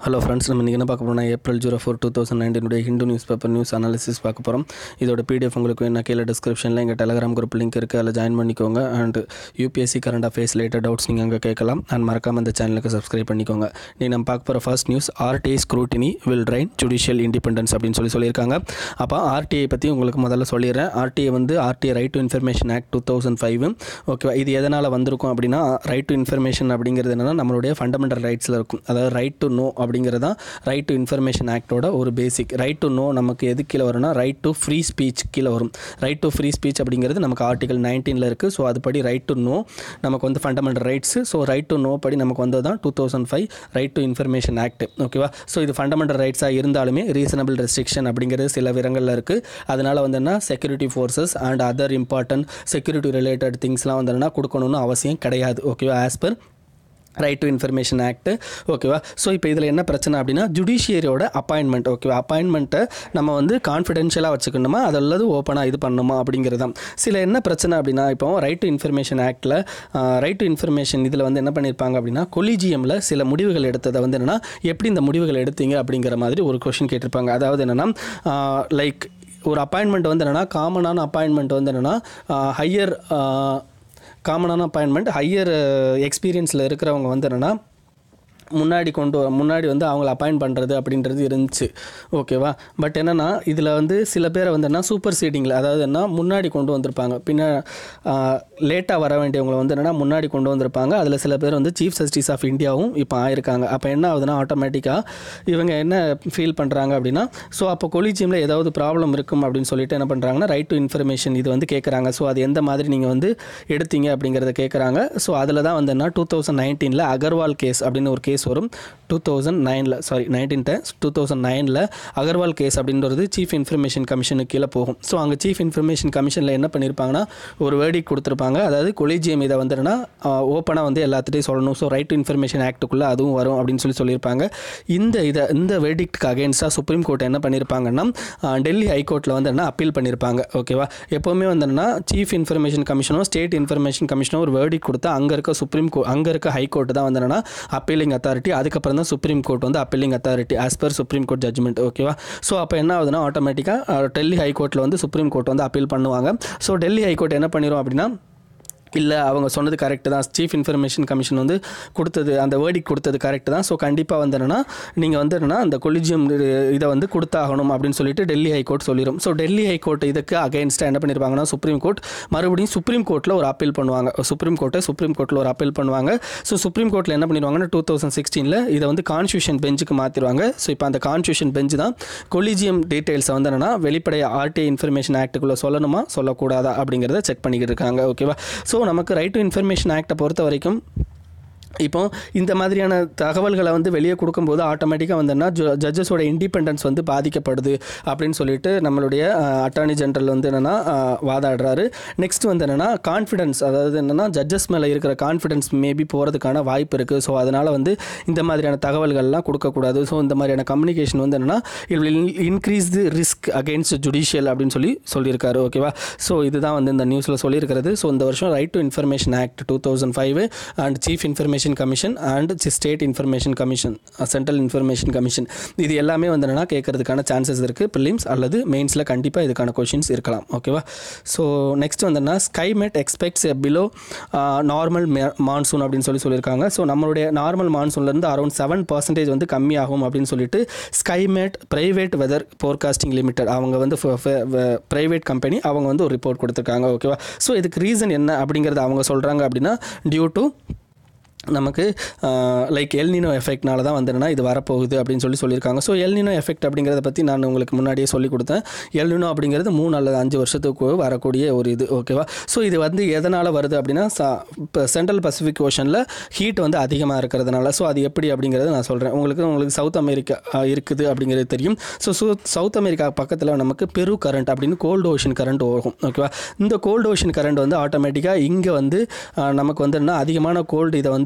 hello friends நம்ம இன்றைக்கி என்ன பார்க்க போகிறோம்னா April zero four two thousand நைன்டீனுடைய Hindu newspaper news analysis பார்க்க போகிறோம் இதோட பிடிஎஃப் உங்களுக்கு என்ன கீழே டிஸ்கிரிப்ஷனில் எங்கள் டெலகிராம் குரூப் லிங்க் இருக்குது அதில் ஜாயின் பண்ணிக்கோங்க and UPSC current affairs related doubts நீங்கள் அங்கே கேட்கலாம் அண்ட் மறக்காமல் இந்த சேனலுக்கு சப்ஸ்கிரைப் பண்ணிக்கோங்க நீ நம்ம பார்க்க போகிற first news RTI scrutiny will drain judicial independence அப்படின்னு சொல்லி சொல்லியிருக்காங்க அப்போ ஆர்டிஐ பற்றி உங்களுக்கு முதல்ல சொல்லிடுறேன் ஆர்டிஐ வந்து RTI right to information act two thousand five ஓகேவா இது எதனால் வந்திருக்கும் அப்படின்னா ரைட் டு இன்ஃபர்மேஷன் அப்படிங்கிறது என்னென்னா நம்மளுடைய ஃபண்டமெண்டல் ரைட்ஸில் இருக்கும் அதாவது ரைட் டு நோ அப்படிங்கிறது தான் ரைட் டு இன்ஃபர்மேஷன் ஆக்டோட ஒரு பேசிக் ரைட் டு நோ நமக்கு எது கீழே வரும்னா ரைட் டு ஃப்ரீ ஸ்பீச் கீழே வரும் ரைட் டு ஃப்ரீ ஸ்பீச் அப்படிங்கிறது நமக்கு ஆர்டிகல் நைன்டீனில் இருக்குது ஸோ அதுபடி ரைட் டு நோ நமக்கு வந்து fundamental rights so right to know படி நமக்கு வந்தது தான் two thousand five right to information act ஓகேவா ஸோ இது ஃபண்டமெண்டல் ரைட்ஸாக இருந்தாலுமே ரீசனபிள் ரெஸ்ட்ரிக்ஷன் அப்படிங்கிறது சில விரங்களில் இருக்குது அதனால் வந்துன்னா security forces and other important security related திங்ஸ்லாம் வந்துன்னா கொடுக்கணும்னு அவசியம் கிடையாது ஓகேவா as per right to information act ஓகேவா ஸோ இப்போ இதில் என்ன பிரச்சனை அப்படின்னா ஜுடிஷியரியோட அப்பாயின்மெண்ட் ஓகேவா அப்பாயின்மெண்ட்டை நம்ம வந்து கான்ஃபிடென்ஷியலாக வச்சுக்கணுமா அது அல்லது ஓப்பனாக இது பண்ணணுமா அப்படிங்கிறது தான் சில என்ன பிரச்சனை அப்படின்னா இப்போ ரைட் டு இன்ஃபர்மேஷன் ஆக்டில் ரைட் டு இன்ஃபர்மேஷன் இதில் வந்து என்ன பண்ணியிருப்பாங்க அப்படின்னா கொலிஜியமில் சில முடிவுகள் எடுத்ததை வந்து என்னென்னா எப்படி இந்த முடிவுகள் எடுத்தீங்க அப்படிங்கிற மாதிரி ஒரு கொஷின் கேட்டிருப்பாங்க அதாவது என்னென்னா லைக் ஒரு அப்பாயின்மெண்ட் வந்து என்னென்னா காமனான அப்பாயின்மெண்ட் வந்து என்னென்னா ஹையர் காமனான அப்பாயின்மெண்ட் ஹையர் எக்ஸ்பீரியன்ஸில் இருக்கிறவங்க வந்து என்னென்னா முன்னாடி கொண்டு வ- முன்னாடி வந்து அவங்கள அப்பாயிண்ட் பண்ணுறது அப்படின்றது இருந்துச்சு ஓகேவா பட் என்னென்னா இதில் வந்து சில பேரை வந்து என்ன சூப்பர் சீடிங்கில் அதாவது என்ன முன்னாடி கொண்டு வந்திருப்பாங்க பின்ன லேட்டாக வர வேண்டியவங்களை வந்து என்னென்னா முன்னாடி கொண்டு வந்திருப்பாங்க அதில் சில பேர் வந்து சீஃப் ஜஸ்டிஸ் ஆஃப் இந்தியாவும் இப்போ ஆயிருக்காங்க அப்போ என்ன ஆகுதுன்னா ஆட்டோமேட்டிக்காக இவங்க என்ன ஃபீல் பண்ணுறாங்க அப்படின்னா ஸோ அப்போ கொலிஜியமில் ஏதாவது ப்ராப்ளம் இருக்கும் அப்படின்னு சொல்லிட்டு என்ன பண்ணுறாங்கன்னா ரைட் டு இன்ஃபர்மேஷன் இது வந்து கேட்குறாங்க ஸோ அது எந்த மாதிரி நீங்கள் வந்து எடுத்தீங்க அப்படிங்கிறத கேட்குறாங்க ஸோ அதில் தான் வந்து என்ன டூ தௌசண்ட் நைன்டீனில் அகர்வால் கேஸ் அப்படின்னு ஒரு கேஸ் வரும் டூ தௌசண்ட் நைனில் சாரி நைன்டீன் டூ தௌசண்ட் நைனில் அகர்வால் கேஸ் அப்படின்றது சீஃப் இன்ஃபர்மேஷன் கமிஷனுக்கு கீழே போகும் ஸோ அங்கே சீஃப் இன்ஃபர்மேஷன் கமிஷனில் என்ன பண்ணியிருப்பாங்கன்னா ஒரு வேர்டிக் கொடுத்துருப்பாங்க அதாவது கொலிஜியம் இதை வந்து என்னன்னா ஓப்பனாக வந்து எல்லாத்துட்டையும் சொல்லணும் ஸோ ரைட் டு இன்ஃபர்மேஷன் ஆக்ட்டுக்குள்ளே அதுவும் வரும் அப்படின்னு சொல்லி சொல்லியிருப்பாங்க இந்த இதை இந்த வேர்டிக்ட்க்கு அகேன்ஸ்டாக சுப்ரீம் கோர்ட் என்ன பண்ணியிருப்பாங்கன்னா ஆஹ், டெல்லி ஹைகோர்ட்டில் வந்து என்ன அப்பீல் பண்ணியிருப்பாங்க ஓகேவா எப்போவுமே வந்து என்னன்னா சீஃப் இன்ஃபர்மேஷன் கமிஷனோ ஸ்டேட் இன்ஃபர்மேஷன் கமிஷனோ ஒரு வேர்டிக் கொடுத்தா அங்கே இருக்க சுப்ரீம் கோர்ட் அங்கே இருக்க ஹைகோர்ட் தான் வந்து என்னன்னா அப்பீலிங் அத்தாரிட்டி அதுக்கப்புறம் தான் சுப்ரீம் கோர்ட் வந்து appealing authority as per supreme court judgment ஓகேவா ஸோ அப்போ என்ன ஆகுதுன்னா ஆட்டோமேட்டிக்காக டெல்லி ஹைகோர்ட்டில் வந்து சுப்ரீம் கோர்ட் வந்து அப்பீல் பண்ணுவாங்க ஸோ டெல்லி ஹைகோர்ட் என்ன பண்ணிரும் அப்படின்னா இல்லை அவங்க சொன்னது கரெக்டு தான் சீஃப் இன்ஃபர்மேஷன் கமிஷன் வந்து கொடுத்தது அந்த வேர்டிக் கொடுத்தது கரெக்டு தான் ஸோ கண்டிப்பாக வந்து என்னன்னா நீங்கள் வந்து என்னன்னா அந்த கொலிஜியம் இதை வந்து கொடுத்தாகணும் அப்படின்னு சொல்லிட்டு டெல்லி ஹைகோர்ட் சொல்லிடும் ஸோ டெல்லி ஹைகோர்ட் இதுக்கு அகைன்ஸ்டாக என்ன பண்ணியிருப்பாங்கன்னா சுப்ரீம் கோர்ட் மறுபடியும் சுப்ரீம் கோர்ட்டில் ஒரு அப்பீல் பண்ணுவாங்க சுப்ரீம் கோர்ட்டை சுப்ரீம் கோர்ட்டில் ஒரு அப்பீல் பண்ணுவாங்க ஸோ சுப்ரீம் கோர்ட்டில் என்ன பண்ணிடுவாங்கன்னா டூ தௌசண்ட் சிக்ஸ்டீனில் இதை வந்து கான்ஸ்டியூஷன் பெஞ்சுக்கு மாற்றிடுவாங்க ஸோ இப்போ அந்த கான்ஸ்டியூஷன் பெஞ்ச் தான் கொலிஜியம் டீட்டெயில்ஸை வந்து என்னன்னா வெளிப்படை ஆர்டிஐ இன்ஃபர்மேஷன் ஆக்ட்டுக்குள்ளே சொல்லணுமா சொல்லக்கூடாதா அப்படிங்கிறத செக் பண்ணிக்கிட்டு இருக்காங்க ஓகேவா ஸோ நமக்கு ரைட் டு இன்ஃபர்மேஷன் ஆக்டை பொறுத்த வரைக்கும் இப்போ இந்த மாதிரியான தகவல்களை வந்து வெளியே கொடுக்கும்போது ஆட்டோமேட்டிக்காக வந்தோன்னா ஜட்ஜஸோட இண்டிபெண்டன்ஸ் வந்து பாதிக்கப்படுது அப்படின்னு சொல்லிட்டு நம்மளுடைய அட்டார்னி ஜெனரல் வந்து என்னென்னா வாதாடுறாரு நெக்ஸ்ட் வந்து என்னென்னா கான்ஃபிடன்ஸ் அதாவது என்னென்னா ஜட்ஜஸ் மேலே இருக்கிற கான்ஃபிடன்ஸ் மேபி போகிறதுக்கான வாய்ப்பு இருக்குது ஸோ அதனால் வந்து இந்த மாதிரியான தகவல்கள்லாம் கொடுக்கக்கூடாது ஸோ இந்த மாதிரியான கம்யூனிகேஷன் வந்து என்னென்னா increase the risk against judicial அப்படின்னு சொல்லி சொல்லியிருக்காரு ஓகேவா ஸோ இதுதான் வந்து இந்த நியூஸில் சொல்லியிருக்கிறது ஸோ இந்த வருஷம் right to information act two thousand five and chief information commission and state information commission central information commission இது எல்லாமே வந்து என்னன்னா கேட்கறதுக்கான சான்சஸ் இருக்குது ப்ரிலிம்ஸ் அல்லது மெயின்ஸில் கண்டிப்பாக இதுக்கான கொஷின்ஸ் இருக்கலாம் ஓகேவா ஸோ நெக்ஸ்ட் வந்துன்னா Skymet expects a below normal monsoon அப்படின்னு சொல்லி சொல்லியிருக்காங்க ஸோ நம்மளுடைய நார்மல் மான்சூன்லேருந்து அரௌண்ட் செவன் பர்சன்டேஜ் வந்து கம்மியாகும் அப்படின்னு சொல்லிட்டு Skymet private weather forecasting limited அவங்க வந்து ப்ரைவேட் கம்பெனி அவங்க வந்து ஒரு ரிப்போர்ட் கொடுத்துருக்காங்க ஓகேவா ஸோ இதுக்கு ரீசன் என்ன அப்படிங்கிறத அவங்க சொல்கிறாங்க அப்படின்னா டியூ டு நமக்கு லைக் எல்னினோ எஃபெக்ட்னால தான் வந்து என்னன்னா இது வரப்போகுது அப்படின்னு சொல்லி சொல்லியிருக்காங்க ஸோ எல்னினோ எஃபெக்ட் அப்படிங்கிறத பற்றி நான் உங்களுக்கு முன்னாடியே சொல்லி கொடுத்தேன் எல்னினோ அப்படிங்கிறது மூணு அல்லது அஞ்சு வருஷத்துக்கு வரக்கூடிய ஒரு இது ஓகேவா ஸோ இது வந்து எதனால் வருது அப்படின்னா இப்போ சென்ட்ரல் பசிபிக் ஓஷனில் ஹீட் வந்து அதிகமாக இருக்கிறதுனால ஸோ அது எப்படி அப்படிங்கிறத நான் சொல்கிறேன் உங்களுக்கு உங்களுக்கு சவுத் அமெரிக்கா அஹ், இருக்குது அப்படிங்கிறது தெரியும் ஸோ சவுத் அமெரிக்கா பக்கத்தில் நமக்கு பெரு கரண்ட் அப்படின்னு கோல்டு ஓஷன் கரண்ட் ஓகும் ஓகேவா இந்த கோல்டு ஓஷன் கரண்ட் வந்து ஆட்டோமேட்டிக்காக இங்கே வந்து அஹ், நமக்கு வந்து என்ன அதிகமான கோல்டு இதை வந்து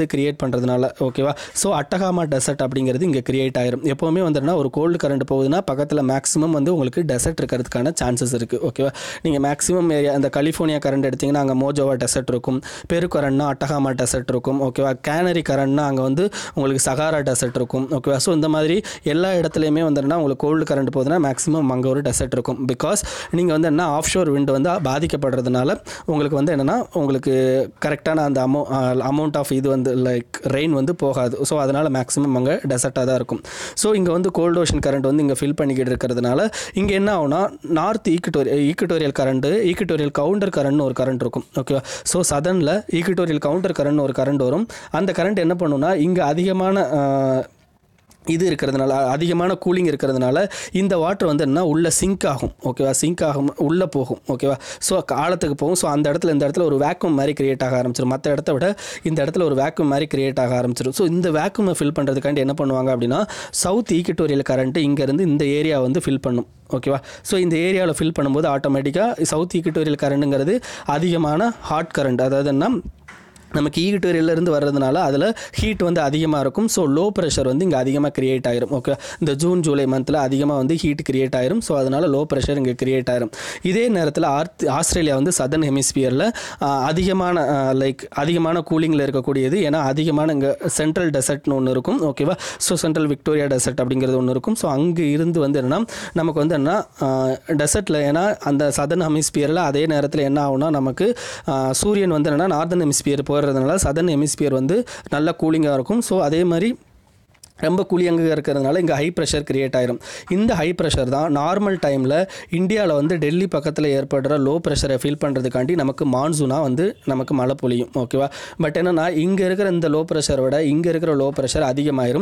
கிரியேட் பண்ணுறதுனால ஓகேவா ஸோ அட்டகாமா டெசர்ட் அப்படிங்கிறது இங்கே கிரியேட் ஆயிரும் எப்போவுமே வந்துன்னா ஒரு கோல்டு கரண்ட் போகுதுன்னா பக்கத்தில் மேக்ஸிமம் வந்து உங்களுக்கு டெசர்ட் இருக்கிறதுக்கான சான்சஸ் இருக்குது ஓகேவா நீங்கள் மேக்ஸிமம் ஏரியா இந்த கலிஃபோர்னியா கரண்ட் எடுத்திங்கன்னா அங்கே மோஜோவா டெசர்ட் இருக்கும் பெரு கரண்ட்னா அட்டகாமா டெசர்ட் இருக்கும் ஓகேவா கேனரி கரண்ட்னா அங்கே வந்து உங்களுக்கு சகாரா டெசர்ட் இருக்கும் ஓகேவா ஸோ இந்த மாதிரி எல்லா இடத்துலையுமே வந்துன்னா உங்களுக்கு கோல்டு கரண்ட் போகுதுன்னா மேக்ஸிமம் அங்கே ஒரு டெசர்ட் இருக்கும் பிகாஸ் நீங்கள் வந்து என்ன ஆஃப் ஷோர் விண்டு வந்து பாதிக்கப்படுறதுனால உங்களுக்கு வந்து என்னென்னா உங்களுக்கு கரெக்டான அந்த அமௌ அமௌண்ட் ஆஃப் இது வந்து லைக் ரெயின் வந்து போகாது ஸோ அதனால் மேக்ஸிமம் அங்கே டெசர்ட்டாக தான் இருக்கும் ஸோ இங்கே வந்து கோல்டு ஓஷன் கரண்ட் வந்து இங்கே ஃபில் பண்ணிக்கிட்டு இருக்கிறதுனால இங்கே என்ன ஆகும்னா north equatorial equatorial current equatorial counter கரண்ட்னு ஒரு கரண்ட் இருக்கும் ஓகேவா ஸோ சதனில் ஈக்குட்டோரியல் கவுண்டர் கரண்ட்னு ஒரு கரண்ட் வரும் அந்த கரண்ட் என்ன பண்ணுன்னா இங்கே அதிகமான ஆஹ், இது இருக்கிறதுனால அதிகமான கூலிங் இருக்கிறதுனால இந்த வாட்டர் வந்து என்ன உள்ள சிங்க் ஆகும் ஓகேவா சிங்க் ஆகும் உள்ளே போகும் ஓகேவா ஸோ ஆழத்துக்கு போகும் ஸோ அந்த இடத்துல இந்த இடத்துல ஒரு வேக்யூம் மாதிரி கிரியேட் ஆக ஆரம்பிச்சிடும் மற்ற இடத்த விட இந்த இடத்துல ஒரு வேக்யூம் மாதிரி கிரியேட் ஆக ஆரம்பிச்சிடும் ஸோ இந்த வேக்யூமை ஃபில் பண்ணுறதுக்காண்டி என்ன பண்ணுவாங்க அப்படின்னா சவுத் ஈக்குட்டோரியல் கரண்ட்டு இங்கேருந்து இந்த ஏரியா வந்து ஃபில் பண்ணும் ஓகேவா ஸோ இந்த ஏரியாவில் ஃபில் பண்ணும்போது ஆட்டோமேட்டிக்காக சவுத் ஈக்குட்டோரியல் கரண்ட்டுங்கிறது அதிகமான ஹாட் கரண்ட் அதாவது என்ன நமக்கு ஈகுட்டோரியல்லேருந்து வர்றதுனால அதில் ஹீட் வந்து அதிகமாக இருக்கும் ஸோ லோ ப்ரெஷர் வந்து இங்கே அதிகமாக கிரியேட் ஆயிரும் ஓகே இந்த ஜூன் ஜூலை மந்தில் அதிகமாக வந்து ஹீட் கிரியேட் ஆயிரும் ஸோ அதனால் லோ ப்ரெஷர் இங்கே கிரியேட் ஆயிரும் இதே நேரத்தில் ஆர்த் ஆஸ்திரேலியா வந்து சதர்ன் ஹெமிஸ்பியரில் அதிகமான லைக் அதிகமான கூலிங்கில் இருக்கக்கூடியது ஏன்னா அதிகமான இங்கே சென்ட்ரல் டெசர்ட்னு ஒன்று இருக்கும் ஓகேவா ஸோ சென்ட்ரல் விக்டோரியா டெசர்ட் அப்படிங்கிறது ஒன்று இருக்கும் ஸோ அங்கே இருந்து வந்து என்னன்னா நமக்கு வந்து என்ன டெசர்ட்டில் ஏன்னா அந்த சதர்ன் ஹெமிஸ்பியரில் அதே நேரத்தில் என்ன ஆகும்னா நமக்கு ஆஹ், சூரியன் வந்து என்னன்னா நார்தன் ஹெமிஸ்பியர் போகிறதுனால சதர்ன் ஹெமிஸ்பியர் வந்து நல்ல கூலிங்காக இருக்கும் ஸோ அதே மாதிரி ரொம்ப குழியங்க இருக்கிறதுனால இங்கே ஹை ப்ரெஷர் கிரியேட் ஆயிரும் இந்த ஹை ப்ரெஷர் தான் நார்மல் டைமில் இந்தியாவில் வந்து டெல்லி பக்கத்தில் ஏற்படுற லோ ப்ரெஷரை ஃபீல் பண்ணுறதுக்காண்டி நமக்கு மான்சூனாக வந்து நமக்கு மழை பொழியும் ஓகேவா பட் என்னன்னா இங்கே இருக்கிற இந்த லோ ப்ரெஷரை விட இங்கே இருக்கிற லோ ப்ரெஷர் அதிகமாயிரும்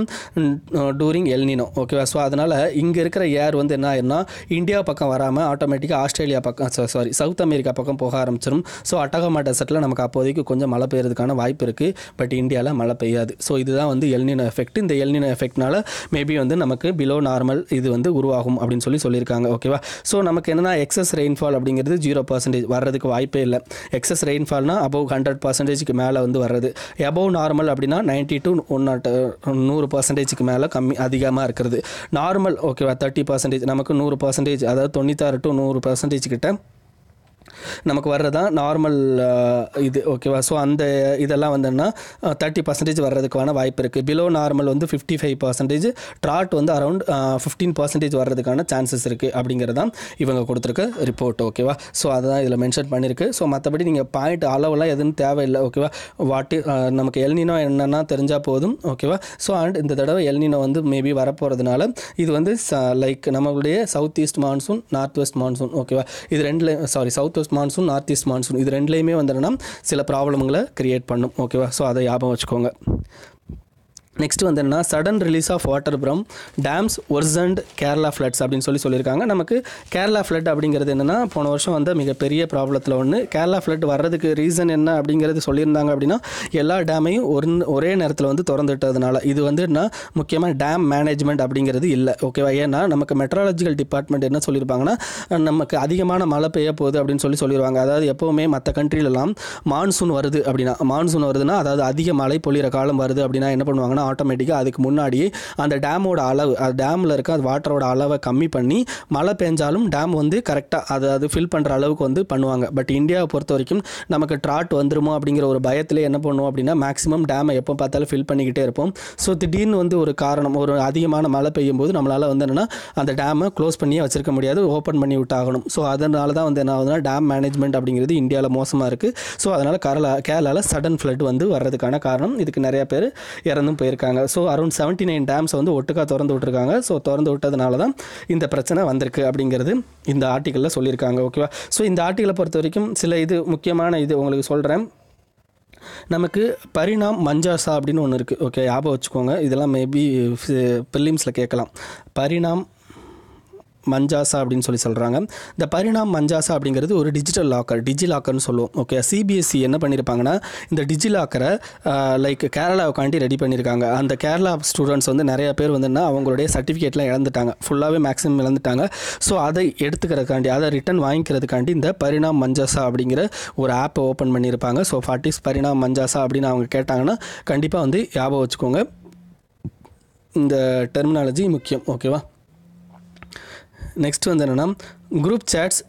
டூரிங் எல்னினோ ஓகேவா ஸோ அதனால் இங்கே இருக்கிற ஏர் வந்து என்ன ஆயிரும்னா இந்தியா பக்கம் வராமல் ஆட்டோமேட்டிக்காக ஆஸ்திரேலியா பக்கம் சாரி சவுத் அமெரிக்கா பக்கம் போக ஆரம்பிச்சிடும் ஸோ அட்டகமா டெசர்ட்டில் நமக்கு அப்போதைக்கு கொஞ்சம் மழை பெய்யறதுக்கான வாய்ப்பு இருக்குது பட் இந்தியாவில் மழை பெய்யாது ஸோ இதுதான் வந்து எல்னினோ எஃபெக்ட் இந்த எல்னினோ எஃபெக்ட்னால மேபி வந்து நமக்கு பிலோ நார்மல் இது வந்து உருவாகும் அப்படின்னு சொல்லி சொல்லியிருக்காங்க ஓகேவா ஸோ நமக்கு என்னன்னா எக்ஸஸ் ரெயின்ஃபால் அப்படிங்கிறது ஜீரோ பர்சன்டேஜ் வர்றதுக்கு வாய்ப்பே இல்லை எக்ஸஸ் ரெயின்ஃபால்னா அபவ் ஹண்ட்ரட் பர்சன்டேஜ்க்கு மேலே வந்து வர்றது எபவ் நார்மல் அப்படின்னா நைன்ட்டி டு ஒன் நாட் நூறு பர்சன்டேஜ்க்கு மேலே கம்மி அதிகமாக இருக்கிறது நார்மல் ஓகேவா தேர்ட்டி பர்சன்டேஜ் நமக்கு நூறு பர்சன்டேஜ் அதாவது தொண்ணூத்தாறு டு நூறு பர்சன்டேஜ் கிட்ட நமக்கு வர்றதான் நார்மல் இது ஓகேவா ஸோ அந்த இதெல்லாம் வந்துன்னா தேர்ட்டி பர்சன்டேஜ் வர்றதுக்கான வாய்ப்பு இருக்குது பிலோ நார்மல் வந்து ஃபிஃப்டி ஃபைவ் பர்சன்டேஜ் ட்ராட் வந்து அரௌண்ட் ஃபிஃப்டீன் பர்சன்டேஜ் வர்றதுக்கான சான்சஸ் இருக்குது அப்படிங்கிறதான் இவங்க கொடுத்துருக்க ரிப்போர்ட் ஓகேவா ஸோ அதுதான் இதில் மென்ஷன் பண்ணியிருக்கு ஸோ மற்றபடி நீங்கள் பாயிண்ட் அளவெல்லாம் எதுவும் தேவையில்லை ஓகேவா வாட்டு நமக்கு எல்னினோ என்னென்னா தெரிஞ்சால் போதும் ஓகேவா ஸோ அண்ட் இந்த தடவை எல்னினோ வந்து மேபி வரப்போகிறதுனால இது வந்து லைக் நம்மளுடைய south east monsoon north west monsoon ஓகேவா இது ரெண்டுல sorry south west monsoon north east monsoon இது ரெண்டுலேயுமே வந்துன்னா சில ப்ராப்ளம்களை கிரியேட் பண்ணும் ஓகேவா ஸோ அதை ஞாபகம் வச்சுக்கோங்க நெக்ஸ்ட் வந்து என்ன sudden release of water from dams worsened Kerala floods அப்படின்னு சொல்லி சொல்லியிருக்காங்க நமக்கு கேரளா ஃப்ளட் அப்படிங்கிறது என்னென்னா போன வருஷம் வந்த மிகப்பெரிய ப்ராப்ளத்தில் ஒன்று கேரளா ஃப்ளட் வர்றதுக்கு ரீசன் என்ன அப்படிங்கிறது சொல்லியிருந்தாங்க அப்படின்னா எல்லா டேமையும் ஒரு ஒரே நேரத்தில் வந்து திறந்துட்டதுனால இது வந்து என்ன முக்கியமாக டேம் மேனேஜ்மெண்ட் அப்படிங்கிறது இல்லை ஓகேவா ஏன்னா நமக்கு மெட்ராலஜிக்கல் டிபார்ட்மெண்ட் என்ன சொல்லியிருப்பாங்கன்னா நமக்கு அதிகமான மழை பெய்ய போகுது அப்படின்னு சொல்லி சொல்லிடுவாங்க அதாவது எப்போவுமே மற்ற கண்ட்ரிலலாம் மான்சூன் வருது அப்படின்னா மான்சூன் வருதுன்னா அதாவது அதிக மழை பொழியிற காலம் வருது அப்படின்னா என்ன பண்ணுவாங்கன்னா ஆட்டோமேட்டிக்காக அதுக்கு முன்னாடி அந்த டேமோட அளவு அது டேமில் இருக்க அது வாட்டரோட அளவை கம்மி பண்ணி மழை பெஞ்சாலும் டேம் வந்து கரெக்டாக அது அது ஃபில் பண்ணுற அளவுக்கு வந்து பண்ணுவாங்க பட் இந்தியாவை பொறுத்த வரைக்கும் நமக்கு ட்ராட் வந்துருமோ அப்படிங்கிற ஒரு பயத்தில் என்ன பண்ணுவோம் அப்படின்னா மேக்ஸிமம் டேமை எப்போ பார்த்தாலும் ஃபில் பண்ணிக்கிட்டே இருப்போம் ஸோ திடீர்னு வந்து ஒரு காரணம் ஒரு அதிகமான மழை பெய்யும் போது நம்மளால் வந்து என்னென்னா அந்த டேமை க்ளோஸ் பண்ணியே வச்சிருக்க முடியாது ஓப்பன் பண்ணி விட்டாகணும் ஸோ அதனால தான் வந்து என்ன ஆகுதுன்னா டேம் மேனேஜ்மெண்ட் அப்படிங்கிறது இந்தியாவில் மோசமாக இருக்குது ஸோ அதனால் கேரளா கேரளாவில் சடன் ஃப்ளட் வந்து வர்றதுக்கான காரணம் இதுக்கு நிறைய பேர் இறந்தும் போயிருக்காங்க so around seventy nine dams வந்து ஒட்டுக்கா திறந்து விட்டுருக்காங்க ஸோ திறந்து விட்டதுனால தான் இந்த பிரச்சனை வந்திருக்கு அப்படிங்கிறது இந்த ஆர்டிக்கலில் சொல்லியிருக்காங்க ஓகேவா ஸோ இந்த ஆர்டிக்கலை பொறுத்த வரைக்கும் சில இது முக்கியமான இது உங்களுக்கு சொல்கிறேன் நமக்கு பரிணாம் மஞ்சாசா அப்படின்னு ஒன்று இருக்குது ஓகே ஞாபகம் வச்சுக்கோங்க இதெல்லாம் மேபி ப்ரிலிம்ஸில் கேட்கலாம் பரிணாம் மஞ்சாசா அப்படின்னு சொல்லி சொல்கிறாங்க இந்த பரிணாம் மஞ்சாசா அப்படிங்கிறது ஒரு டிஜிட்டல் லாக்கர் டிஜி லாக்கர்னு சொல்லுவோம் ஓகே சிபிஎஸ்சி என்ன பண்ணியிருப்பாங்கன்னா இந்த டிஜி லாக்கரை லைக் கேரளாவுக்காண்டி ரெடி பண்ணியிருக்காங்க அந்த கேரளா ஸ்டூடெண்ட்ஸ் வந்து நிறைய பேர் வந்துன்னா அவங்களுடைய சர்டிஃபிகேட்லாம் இழந்துட்டாங்க ஃபுல்லாகவே மேக்ஸிமம் இழந்துட்டாங்க ஸோ அதை எடுத்துக்கிறதுக்காண்டி அதை ரிட்டன் வாங்கிக்கிறதுக்காண்டி இந்த பரிணாம் மஞ்சாசா அப்படிங்கிற ஒரு ஆப்பை ஓப்பன் பண்ணியிருப்பாங்க ஸோ ஃபார்ட்டிஸ் பரிணாம் மஞ்சாசா அப்படின்னு அவங்க கேட்டாங்கன்னா கண்டிப்பாக வந்து ஞாபகம் வச்சுக்கோங்க இந்த டெர்மினாலஜி முக்கியம் ஓகேவா நெக்ஸ்ட் வந்து என்னென்னா group chats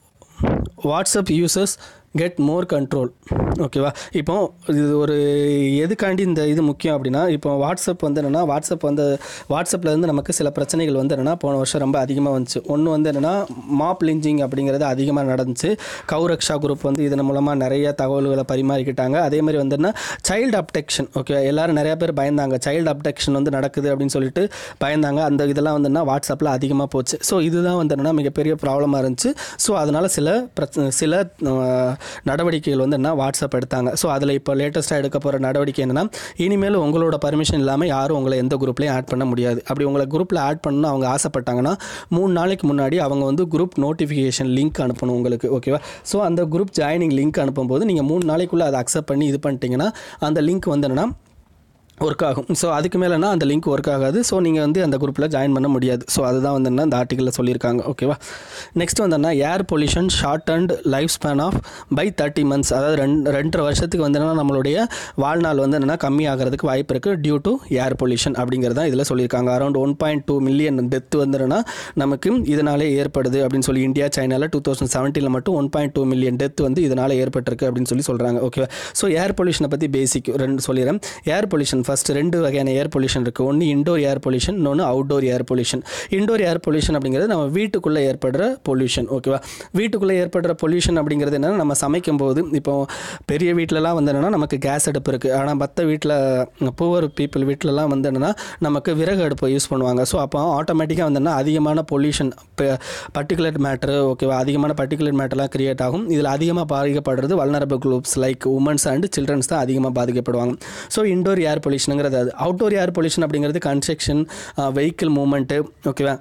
WhatsApp users get more control ஓகேவா இப்போ இது ஒரு எதுக்காண்டி இந்த இது முக்கியம் அப்படின்னா இப்போ வாட்ஸ்அப் வந்து என்னென்னா வாட்ஸ்அப் வந்து வாட்ஸ்அப்பில் இருந்து நமக்கு சில பிரச்சனைகள் வந்து என்னென்னா போன வருஷம் ரொம்ப அதிகமாக வந்துச்சு ஒன்று வந்து என்னென்னா மாப் லிஞ்சிங் அப்படிங்கிறது அதிகமாக நடந்துச்சு கௌரக்ஷா குரூப் வந்து இதன் மூலமாக நிறைய தகவல்களை பரிமாறிக்கிட்டாங்க அதே மாதிரி வந்து என்ன சைல்டு அப்டெக்ஷன் ஓகே எல்லாரும் நிறைய பேர் பயந்தாங்க சைல்டு அப்டெக்ஷன் வந்து நடக்குது அப்படின்னு சொல்லிட்டு பயந்தாங்க அந்த இதெல்லாம் வந்து என்ன வாட்ஸ்அப்பில் அதிகமாக போச்சு ஸோ இதுதான் வந்து என்னென்னா மிகப்பெரிய ப்ராப்ளமாக இருந்துச்சு ஸோ அதனால் சில பிரச்சனை சில அஹ், நடவடிக்கைகள் வந்து என்ன வாட்ஸ்அப் எடுத்தாங்க ஸோ அதில் இப்போ லேட்டஸ்ட்டாக எடுக்க போகிற நடவடிக்கை என்னென்னா இனிமேல் உங்களோட பர்மிஷன் இல்லாமல் யாரும் உங்களை எந்த குரூப்லையும் ஆட் பண்ண முடியாது அப்படி உங்களை குரூப்பில் ஆட் பண்ணணும் அவங்க ஆசைப்பட்டாங்கன்னா மூணு நாளைக்கு முன்னாடி அவங்க வந்து குரூப் நோட்டிஃபிகேஷன் லிங்க் அனுப்பணும் உங்களுக்கு ஓகேவா ஸோ அந்த குரூப் ஜாயினிங் லிங்க் அனுப்பும்போது நீங்கள் மூணு நாளைக்குள்ளே அதை அக்செப்ட் பண்ணி இது பண்ணிட்டீங்கன்னா அந்த லிங்க் வந்து என்னென்னா ஒர்க் ஆகும் ஸோ அதுக்கு மேலேனா அந்த லிங்க் ஒர்க் ஆகாது ஸோ நீங்கள் வந்து அந்த குரூப்பில் ஜாயின் பண்ண முடியாது ஸோ அதுதான் வந்து என்ன இந்த ஆர்டிக்கலில் சொல்லியிருக்காங்க ஓகேவா நெக்ஸ்ட் வந்து air pollution short and life span of by thirty months அதாவது ரெண்டு ரெண்டரை வருஷத்துக்கு வந்து என்னன்னா நம்மளுடைய வாழ்நாள் வந்து என்னென்னா கம்மி ஆகிறதுக்கு வாய்ப்பு இருக்குது டியூ டு ஏர் பொல்யூஷன் அப்படிங்கிறது தான் இதில் சொல்லியிருக்காங்க around one point two million death வந்து என்னன்னா நமக்கு இதனாலே ஏற்படுது அப்படின்னு சொல்லி இந்தியா சைனாவில் டூ தௌசண்ட் செவன்டீனில் மட்டும் one point two million death வந்து இதனால் ஏற்பட்டிருக்கு அப்படின்னு சொல்லி சொல்கிறாங்க ஓகேவா ஸோ ஏர் பொல்யூஷனை பற்றி பேசிக் ரெண்டு சொல்லிடுறேன் ஏர் பொல்யூஷன் ஃபர்ஸ்ட் ரெண்டு வகையான ஏர் பொல்யூஷன் இருக்குது ஒன்று இண்டோர் ஏர் பொல்யூஷன் இன்னொன்று outdoor air pollution indoor air pollution அப்படிங்கிறது நம்ம வீட்டுக்குள்ளே ஏற்படுற பொல்யூஷன் ஓகேவா வீட்டுக்குள்ளே ஏற்படுற பொல்யூஷன் அப்படிங்கிறது என்னென்னா நம்ம சமைக்கும் போது இப்போ பெரிய வீட்டிலலாம் வந்து என்னென்னா நமக்கு கேஸ் அடுப்பு இருக்குது ஆனால் மற்ற வீட்டில் புவர் பீப்புள் வீட்டிலலாம் வந்து என்னென்னா நமக்கு விறகு அடுப்பை யூஸ் பண்ணுவாங்க ஸோ அப்போ ஆட்டோமேட்டிக்காக வந்து என்ன அதிகமான பொல்யூஷன் பர்டிகுலர் மேட்ரு ஓகேவா அதிகமான பர்டிகுலர் மேட்டர்லாம் கிரியேட் ஆகும் இதில் அதிகமாக பாதிக்கப்படுறது vulnerable groups like womens and childrens தான் அதிகமாக பாதிக்கப்படுவாங்க ஸோ இண்டோர் ஏர் பொல்யூஷனுங்கிறது அது அவுட்டோர் ஏர் பொல்யூஷன் அப்படிங்கிறது கன்ஸ்ட்ரக்ஷன் வெஹிக்கிள் மூமெண்ட்டு ஓகேவா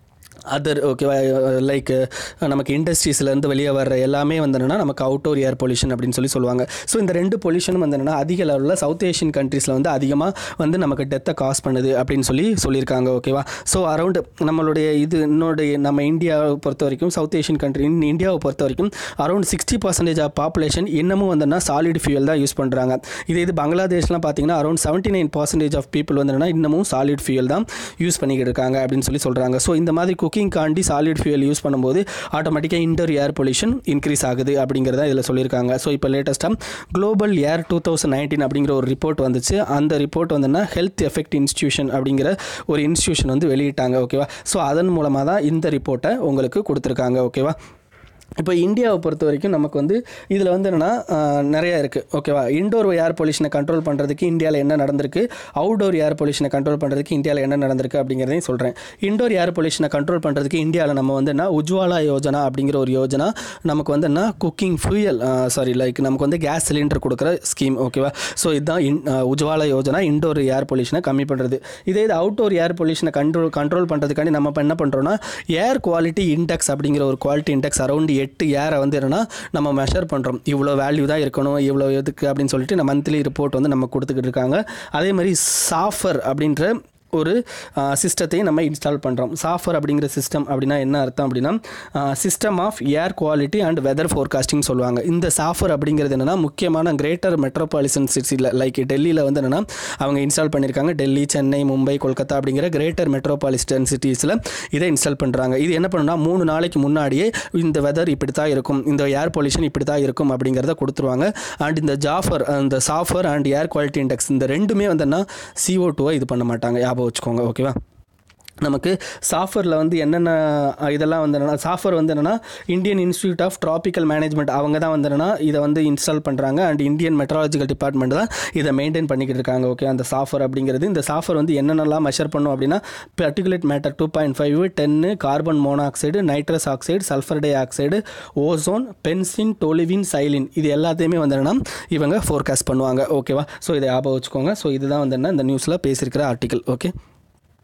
அதர் ஓகேவா லைக் நமக்கு இண்டஸ்ட்ரீஸ்லேருந்து வெளியே வர்ற எல்லாமே வந்து என்னன்னா நமக்கு அவுட்டோர் ஏர் பொல்யூஷன் அப்படின்னு சொல்லி சொல்லுவாங்க ஸோ இந்த ரெண்டு பொல்யூஷனும் வந்து என்னன்னா அதிக லெவலில் சவுத் ஏஷியன் கண்ட்ரீஸில் வந்து அதிகமாக வந்து நமக்கு டெத்தை காஸ் பண்ணுது அப்படின்னு சொல்லி சொல்லியிருக்காங்க ஓகேவா ஸோ அரௌண்ட் நம்மளுடைய இது இன்னொடைய நம்ம இந்தியாவை பொறுத்த வரைக்கும் சவுத் ஏஷியன் கண்ட்ரி இந்தியாவை பொறுத்த வரைக்கும் around sixty percentage of population இன்னமும் வந்துன்னா சாலிட் ஃபியூல் தான் யூஸ் பண்ணுறாங்க இதே இது பங்களாதேஷ்லாம் பார்த்தீங்கன்னா around seventy nine percentage of people வந்து என்னன்னா இன்னமும் சாலிட் ஃபியூல் தான் யூஸ் பண்ணிக்கிட்டு இருக்காங்க அப்படின்னு சொல்லி சொல்கிறாங்க ஸோ இந்த மாதிரி குக்கிங் காண்டி சாலிட் ஃபியூல் யூஸ் பண்ணும்போது ஆட்டோமேட்டிக்காக இன்டர் ஏர் பொல்யூஷன் இன்க்ரீஸ் ஆகுது அப்படிங்கிறத இதில் சொல்லியிருக்காங்க ஸோ இப்போ லேட்டஸ்ட்டாக global air two thousand nineteen அப்படிங்கிற ஒரு ரிப்போர்ட் வந்துச்சு அந்த ரிப்போர்ட் வந்துன்னா ஹெல்த் எஃபெக்ட் இன்ஸ்டியூஷன் அப்படிங்கிற ஒரு இன்ஸ்டியூஷன் வந்து வெளியிட்டாங்க ஓகேவா ஸோ அதன் மூலமாக தான் இந்த ரிப்போர்ட்டை உங்களுக்கு கொடுத்துருக்காங்க ஓகேவா இப்போ இந்தியாவை பொறுத்த வரைக்கும் நமக்கு வந்து இதில் வந்து என்னென்னா நிறையா இருக்குது ஓகேவா இண்டோர் ஏர் பொல்யூஷனை கண்ட்ரோல் பண்ணுறதுக்கு இந்தியாவில் என்ன நடந்திருக்கு அவுட்டோர் ஏர் பொல்யூஷனை கண்ட்ரோல் பண்ணுறதுக்கு இந்தியாவில் என்ன நடந்திருக்கு அப்படிங்கிறதையும் சொல்கிறேன் இண்டோர் ஏர் பொல்யூஷனை கண்ட்ரோல் பண்ணுறதுக்கு இந்தியாவில் நம்ம வந்து என்ன உஜ்வாலா யோஜனா அப்படிங்கிற ஒரு யோஜனா நமக்கு வந்து என்ன குக்கிங் ஃபியூயல் சாரி லைக் நமக்கு வந்து கேஸ் சிலிண்டர் கொடுக்குற ஸ்கீம் ஓகேவா ஸோ இதுதான் in Ujjwala Yojana indoor air பொல்யூஷனை கம்மி பண்ணுறது இதே இது அவுட்டோர் ஏர் பொல்யூஷனை கண்ட்ரோல் கண்ட்ரோல் பண்ணுறதுக்காண்டி நம்ம இப்போ என்ன பண்ணுறோம்னா ஏர் குவாலிட்டி இண்டெக்ஸ் அப்படிங்கிற ஒரு குவாலிட்டி இண்டெக்ஸ் அரௌண்ட் எட்டு ஏரை வந்து என்னென்னா நம்ம மெஷர் பண்ணுறோம் இவ்வளோ வேல்யூ தான் இருக்கணும் இவ்வளோ எதுக்கு அப்படின்னு சொல்லிட்டு நம்ம மந்த்லி ரிப்போர்ட் வந்து நம்ம கொடுத்துக்கிட்டு இருக்காங்க அதே மாதிரி சாஃபர் அப்படின்ற ஒரு சிஸ்டத்தையும் நம்ம இன்ஸ்டால் பண்ணுறோம் சாஃப்ட்வேர் அப்படிங்கிற சிஸ்டம் அப்படின்னா என்ன அர்த்தம் அப்படின்னா system of air quality and weather forecasting சொல்லுவாங்க இந்த சாஃப்ட்வேர் அப்படிங்கிறது என்னென்னா முக்கியமான கிரேட்டர் மெட்ரோபாலிசன் சிட்டியில் லைக் டெல்லியில் வந்து என்னென்னா அவங்க இன்ஸ்டால் பண்ணியிருக்காங்க டெல்லி சென்னை மும்பை கொல்கத்தா அப்படிங்கிற கிரேட்டர் மெட்ரோபாலிஸ்டன் சிட்டிஸில் இதை இன்ஸ்டால் பண்ணுறாங்க இது என்ன பண்ணுன்னா மூணு நாளைக்கு முன்னாடியே இந்த வெதர் இப்படி தான் இருக்கும் இந்த ஏர் பொல்யூஷன் இப்படி தான் இருக்கும் அப்படிங்கிறத கொடுத்துருவாங்க அண்ட் இந்த ஜாஃபர் அந்த software and air quality index இந்த ரெண்டுமே வந்துன்னா சிஓ டூவை இது பண்ண மாட்டாங்க ஞாபகம் வச்சுக்கோங்க ஓகேவா நமக்கு சாஃப்ட்வேரில் வந்து என்னென்ன அஹ், இதெல்லாம் வந்து என்னென்னா சாஃப்ட்வேர் வந்து என்னென்னா Indian institute of tropical management அவங்க தான் வந்து என்னென்னா இதை வந்து இன்ஸ்டால் பண்ணுறாங்க அண்ட் இந்தியன் மெட்ராலஜிக்கல் டிபார்ட்மெண்ட் தான் இதை மெயின்டைன் பண்ணிக்கிட்டு இருக்காங்க ஓகே அந்த சாஃப்ட்வேர் அப்படிங்கிறது இந்த சாஃப்ட்வேர் வந்து என்னென்னலாம் மெஷர் பண்ணும் அப்படின்னா particulate matter two point five டென்னு carbon monoxide nitrous oxide sulphur dioxide ozone benzene toluene xylene இது எல்லாத்தையுமே வந்து என்னன்னா இவங்க ஃபோர்காஸ்ட் பண்ணுவாங்க ஓகேவா ஸோ இதை ஞாபகம் வச்சுக்கோங்க ஸோ இதுதான் வந்து என்ன இந்த நியூஸில் பேசியிருக்கிற article okay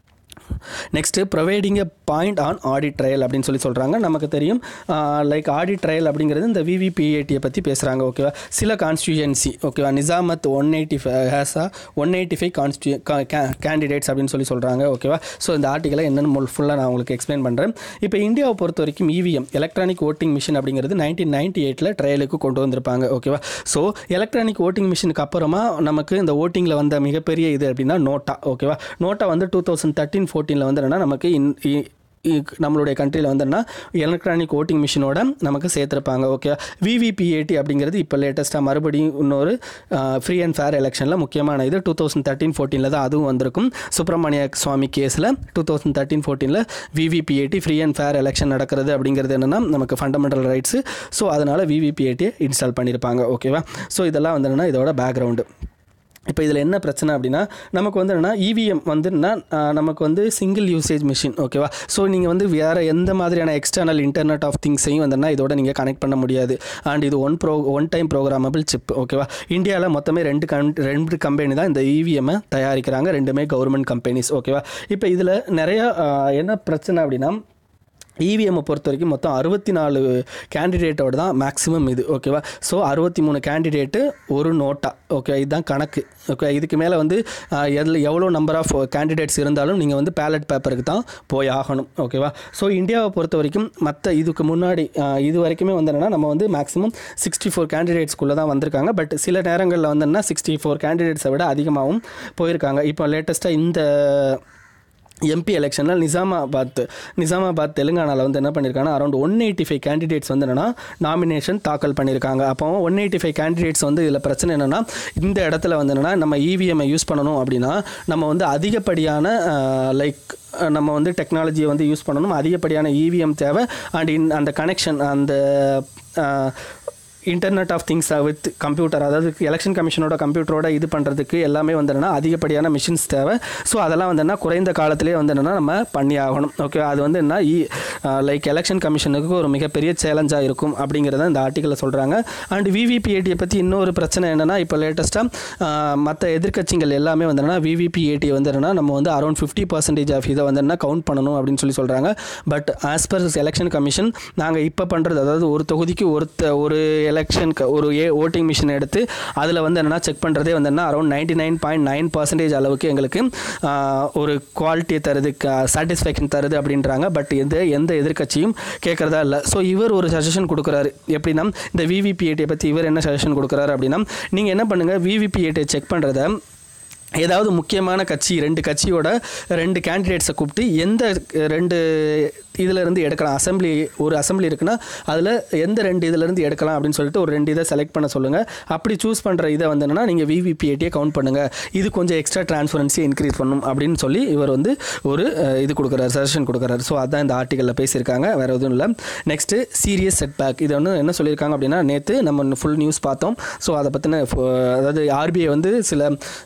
next providing a point on audit trail அப்படின்னு சொல்லி சொல்கிறாங்க நமக்கு தெரியும் லைக் ஆடிட் ட்ரையல் அப்படிங்கிறது இந்த விவிபிஏடியை பற்றி பேசுகிறாங்க ஓகேவா சில கான்ஸ்டியூயன்சி ஓகேவா Nizamabad one eighty five has a one eighty five கான்ஸ்டியூ கேண்டிடேட்ஸ் அப்படின்னு சொல்லி சொல்கிறாங்க ஓகேவா ஸோ இந்த ஆர்டிக்கலை என்னென்னு ஃபுல்லாக நான் உங்களுக்கு எக்ஸ்பிளைன் பண்ணுறேன் இப்போ இந்தியாவை பொறுத்த வரைக்கும் இவிஎம் எலக்ட்ரானிக் ஓட்டிங் மிஷின் அப்படிங்கிறது நைன்டீன் நைன்டி எயிட்டில் ட்ரையலுக்கு கொண்டு வந்திருப்பாங்க ஓகேவா ஸோ எலக்ட்ரானிக் ஓட்டிங் மிஷினுக்கு அப்புறமா நமக்கு இந்த ஓட்டிங்கில் வந்த மிகப்பெரிய இது அப்படின்னா நோட்டா ஓகேவா நோட்டா வந்து டூ தௌசண்ட் தேர்ட்டீன் ஃபோர்டீனில் வந்து என்னன்னா நமக்கு இன் இ- இ- நம்மளுடைய கண்ட்ரியில் வந்துன்னா எலக்ட்ரானிக் ஓட்டிங் மிஷினோட நமக்கு சேர்த்துருப்பாங்க ஓகே விவிபிஏடி அப்படிங்கிறது இப்போ லேட்டஸ்ட்டாக மறுபடியும் இன்னொரு ஃப்ரீ அண்ட் ஃபேர் எலெக்ஷனில் முக்கியமான இது டூ தௌசண்ட் தேர்ட்டீன் ஃபோர்டீனில் தான் அதுவும் வந்திருக்கும் சுப்பிரமணிய சுவாமி கேஸில் டூ தௌசண்ட் தேர்ட்டீன் ஃபோர்டீனில் VVPAT free and fair election நடக்கிறது அப்படிங்கிறது என்னென்னா நமக்கு ஃபண்டமெண்டல் ரைட்ஸு ஸோ அதனால் விவிபிஏடியை இன்ஸ்டால் பண்ணியிருப்பாங்க ஓகேவா ஸோ இதெல்லாம் வந்து என்னென்னா இதோட பேக்ரவுண்டு இப்போ இதில் என்ன பிரச்சனை அப்படின்னா நமக்கு வந்து என்னன்னா இவிஎம் வந்துன்னா நமக்கு வந்து சிங்கிள் யூசேஜ் மிஷின் ஓகேவா ஸோ நீங்கள் வந்து வேறு எந்த மாதிரியான எக்ஸ்டர்னல் இன்டர்நெட் ஆஃப் திங்ஸையும் வந்துன்னா இதோட நீங்கள் கனெக்ட் பண்ண முடியாது அண்ட் இது one pro one time programmable chip ஓகேவா இந்தியாவில் மொத்தமே ரெண்டு கம் ரெண்டு கம்பெனி தான் இந்த இவிஎம்மை தயாரிக்கிறாங்க ரெண்டுமே கவர்மெண்ட் கம்பெனிஸ் ஓகேவா இப்போ இதில் நிறைய ஆஹ், என்ன பிரச்சனை அப்படின்னா இவிஎம்மை பொறுத்த வரைக்கும் மொத்தம் அறுபத்தி நாலு கேண்டிடேட்டோட தான் மேக்ஸிமம் இது ஓகேவா ஸோ அறுபத்தி மூணு கேண்டிடேட்டு ஒரு நோட்டா ஓகே இதுதான் கணக்கு ஓகே இதுக்கு மேலே வந்து ஆஹ், எதில் எவ்வளோ நம்பர் ஆஃப் கேண்டிடேட்ஸ் இருந்தாலும் நீங்கள் வந்து பேலட் பேப்பருக்கு தான் போய் ஆகணும் ஓகேவா ஸோ இந்தியாவை பொறுத்த வரைக்கும் மற்ற இதுக்கு முன்னாடி ஆஹ், இது வரைக்குமே வந்து என்னன்னா நம்ம வந்து மேக்ஸிமம் சிக்ஸ்டி ஃபோர் கேண்டிடேட்ஸ்குள்ளே தான் வந்திருக்காங்க பட் சில நேரங்களில் வந்து என்ன சிக்ஸ்டி ஃபோர் கேண்டிடேட்ஸை விட அதிகமாகவும் போயிருக்காங்க இப்போ லேட்டஸ்ட்டாக இந்த எம்பி எலெக்ஷனில் நிசாமாபாத் நிசாமாபாத் தெலுங்கானாவில் வந்து என்ன பண்ணியிருக்காங்கன்னா around one eighty five candidates வந்து என்னென்னா நாமினேஷன் தாக்கல் பண்ணியிருக்காங்க அப்போ ஒன் எயிட்டி ஃபைவ் கேண்டிடேட்ஸ் வந்து இதில் பிரச்சனை என்னென்னா இந்த இடத்துல வந்து என்னென்னா நம்ம இவிஎம்ஐ யூஸ் பண்ணணும் அப்படின்னா நம்ம வந்து அதிகப்படியான லைக் நம்ம வந்து டெக்னாலஜியை வந்து யூஸ் பண்ணணும் அதிகப்படியான இவிஎம் தேவை அண்ட் இன் அந்த கனெக்ஷன் அந்த internet of things with computer அதாவது எலெக்ஷன் கமிஷனோட கம்ப்யூட்டரோட இது பண்ணுறதுக்கு எல்லாமே வந்து என்னன்னா அதிகப்படியான மிஷின்ஸ் தேவை ஸோ அதெல்லாம் வந்து என்ன குறைந்த காலத்திலே வந்து என்னென்னா நம்ம பண்ணி ஆகணும் ஓகே அது வந்து என்ன லைக் எலெக்ஷன் கமிஷனுக்கு ஒரு மிகப்பெரிய சேலஞ்சாக இருக்கும் அப்படிங்கிறத இந்த ஆர்டிக்கலில் சொல்கிறாங்க அண்ட் விவிபிஏடியை பற்றி இன்னொரு பிரச்சனை என்னென்னா இப்போ லேட்டஸ்ட்டாக மற்ற எதிர்க்கட்சிகள் எல்லாமே வந்து என்னன்னா விவிபிஏடி வந்து என்னன்னா நம்ம வந்து அரௌண்ட் ஃபிஃப்டி பர்சன்டேஜ் ஆஃப் இதை வந்து என்ன கவுண்ட் பண்ணணும் அப்படின்னு சொல்லி சொல்கிறாங்க but as per election commission நாங்கள் இப்போ பண்ணுறது அதாவது ஒரு தொகுதிக்கு ஒருத்த ஒரு எலெக்ஷன் ஒரு ஏ ஓட்டிங் மிஷின் எடுத்து அதில் வந்து என்னென்னா செக் பண்ணுறதே வந்து என்ன around ninety nine point nine percentage அளவுக்கு எங்களுக்கு ஆஹ், ஒரு குவாலிட்டியை தருது சாட்டிஸ்ஃபேக்ஷன் தருது அப்படின்றாங்க பட் எந்த எந்த எதிர்க்கட்சியும் கேட்குறதா இல்லை ஸோ இவர் ஒரு சஜஷன் கொடுக்குறாரு எப்படின்னா இந்த விவிபிஏடியை பற்றி இவர் என்ன சஜஷன் கொடுக்குறாரு அப்படின்னா நீங்கள் என்ன பண்ணுங்கள் விவிபிஏடியை செக் பண்ணுறத ஏதாவது முக்கியமான கட்சி ரெண்டு கட்சியோட ரெண்டு கேண்டிடேட்ஸை கூப்பிட்டு எந்த ரெண்டு இதுல இருந்து எடுக்கலாம் அசெம்பிளி ஒரு அசெம்பிளி இருக்குன்னா அதில் எந்த ரெண்டு இதுலேருந்து எடுக்கலாம் அப்படின்னு சொல்லிட்டு ஒரு ரெண்டு இதை செலக்ட் பண்ண சொல்லுங்கள் அப்படி சூஸ் பண்ணுற இதை வந்து என்னன்னா நீங்கள் விவிபிஏடியை கவுண்ட் பண்ணுங்கள் இது கொஞ்சம் எக்ஸ்ட்ரா டிரான்ஸ்பரன்சி இன்க்ரீஸ் பண்ணும் அப்படின்னு சொல்லி இவர் வந்து ஒரு அஹ், இது கொடுக்குறாரு சஜஷன் கொடுக்குறாரு ஸோ அதான் இந்த ஆர்டிக்கலில் பேசியிருக்காங்க வேறு எதுவும் இல்லை நெக்ஸ்ட்டு சீரியஸ் செட்பேக் இது வந்து என்ன சொல்லியிருக்காங்க அப்படின்னா நேற்று நம்ம ஃபுல் நியூஸ் பார்த்தோம் ஸோ அதை பற்றின அதாவது ஆர்பிஐ வந்து சில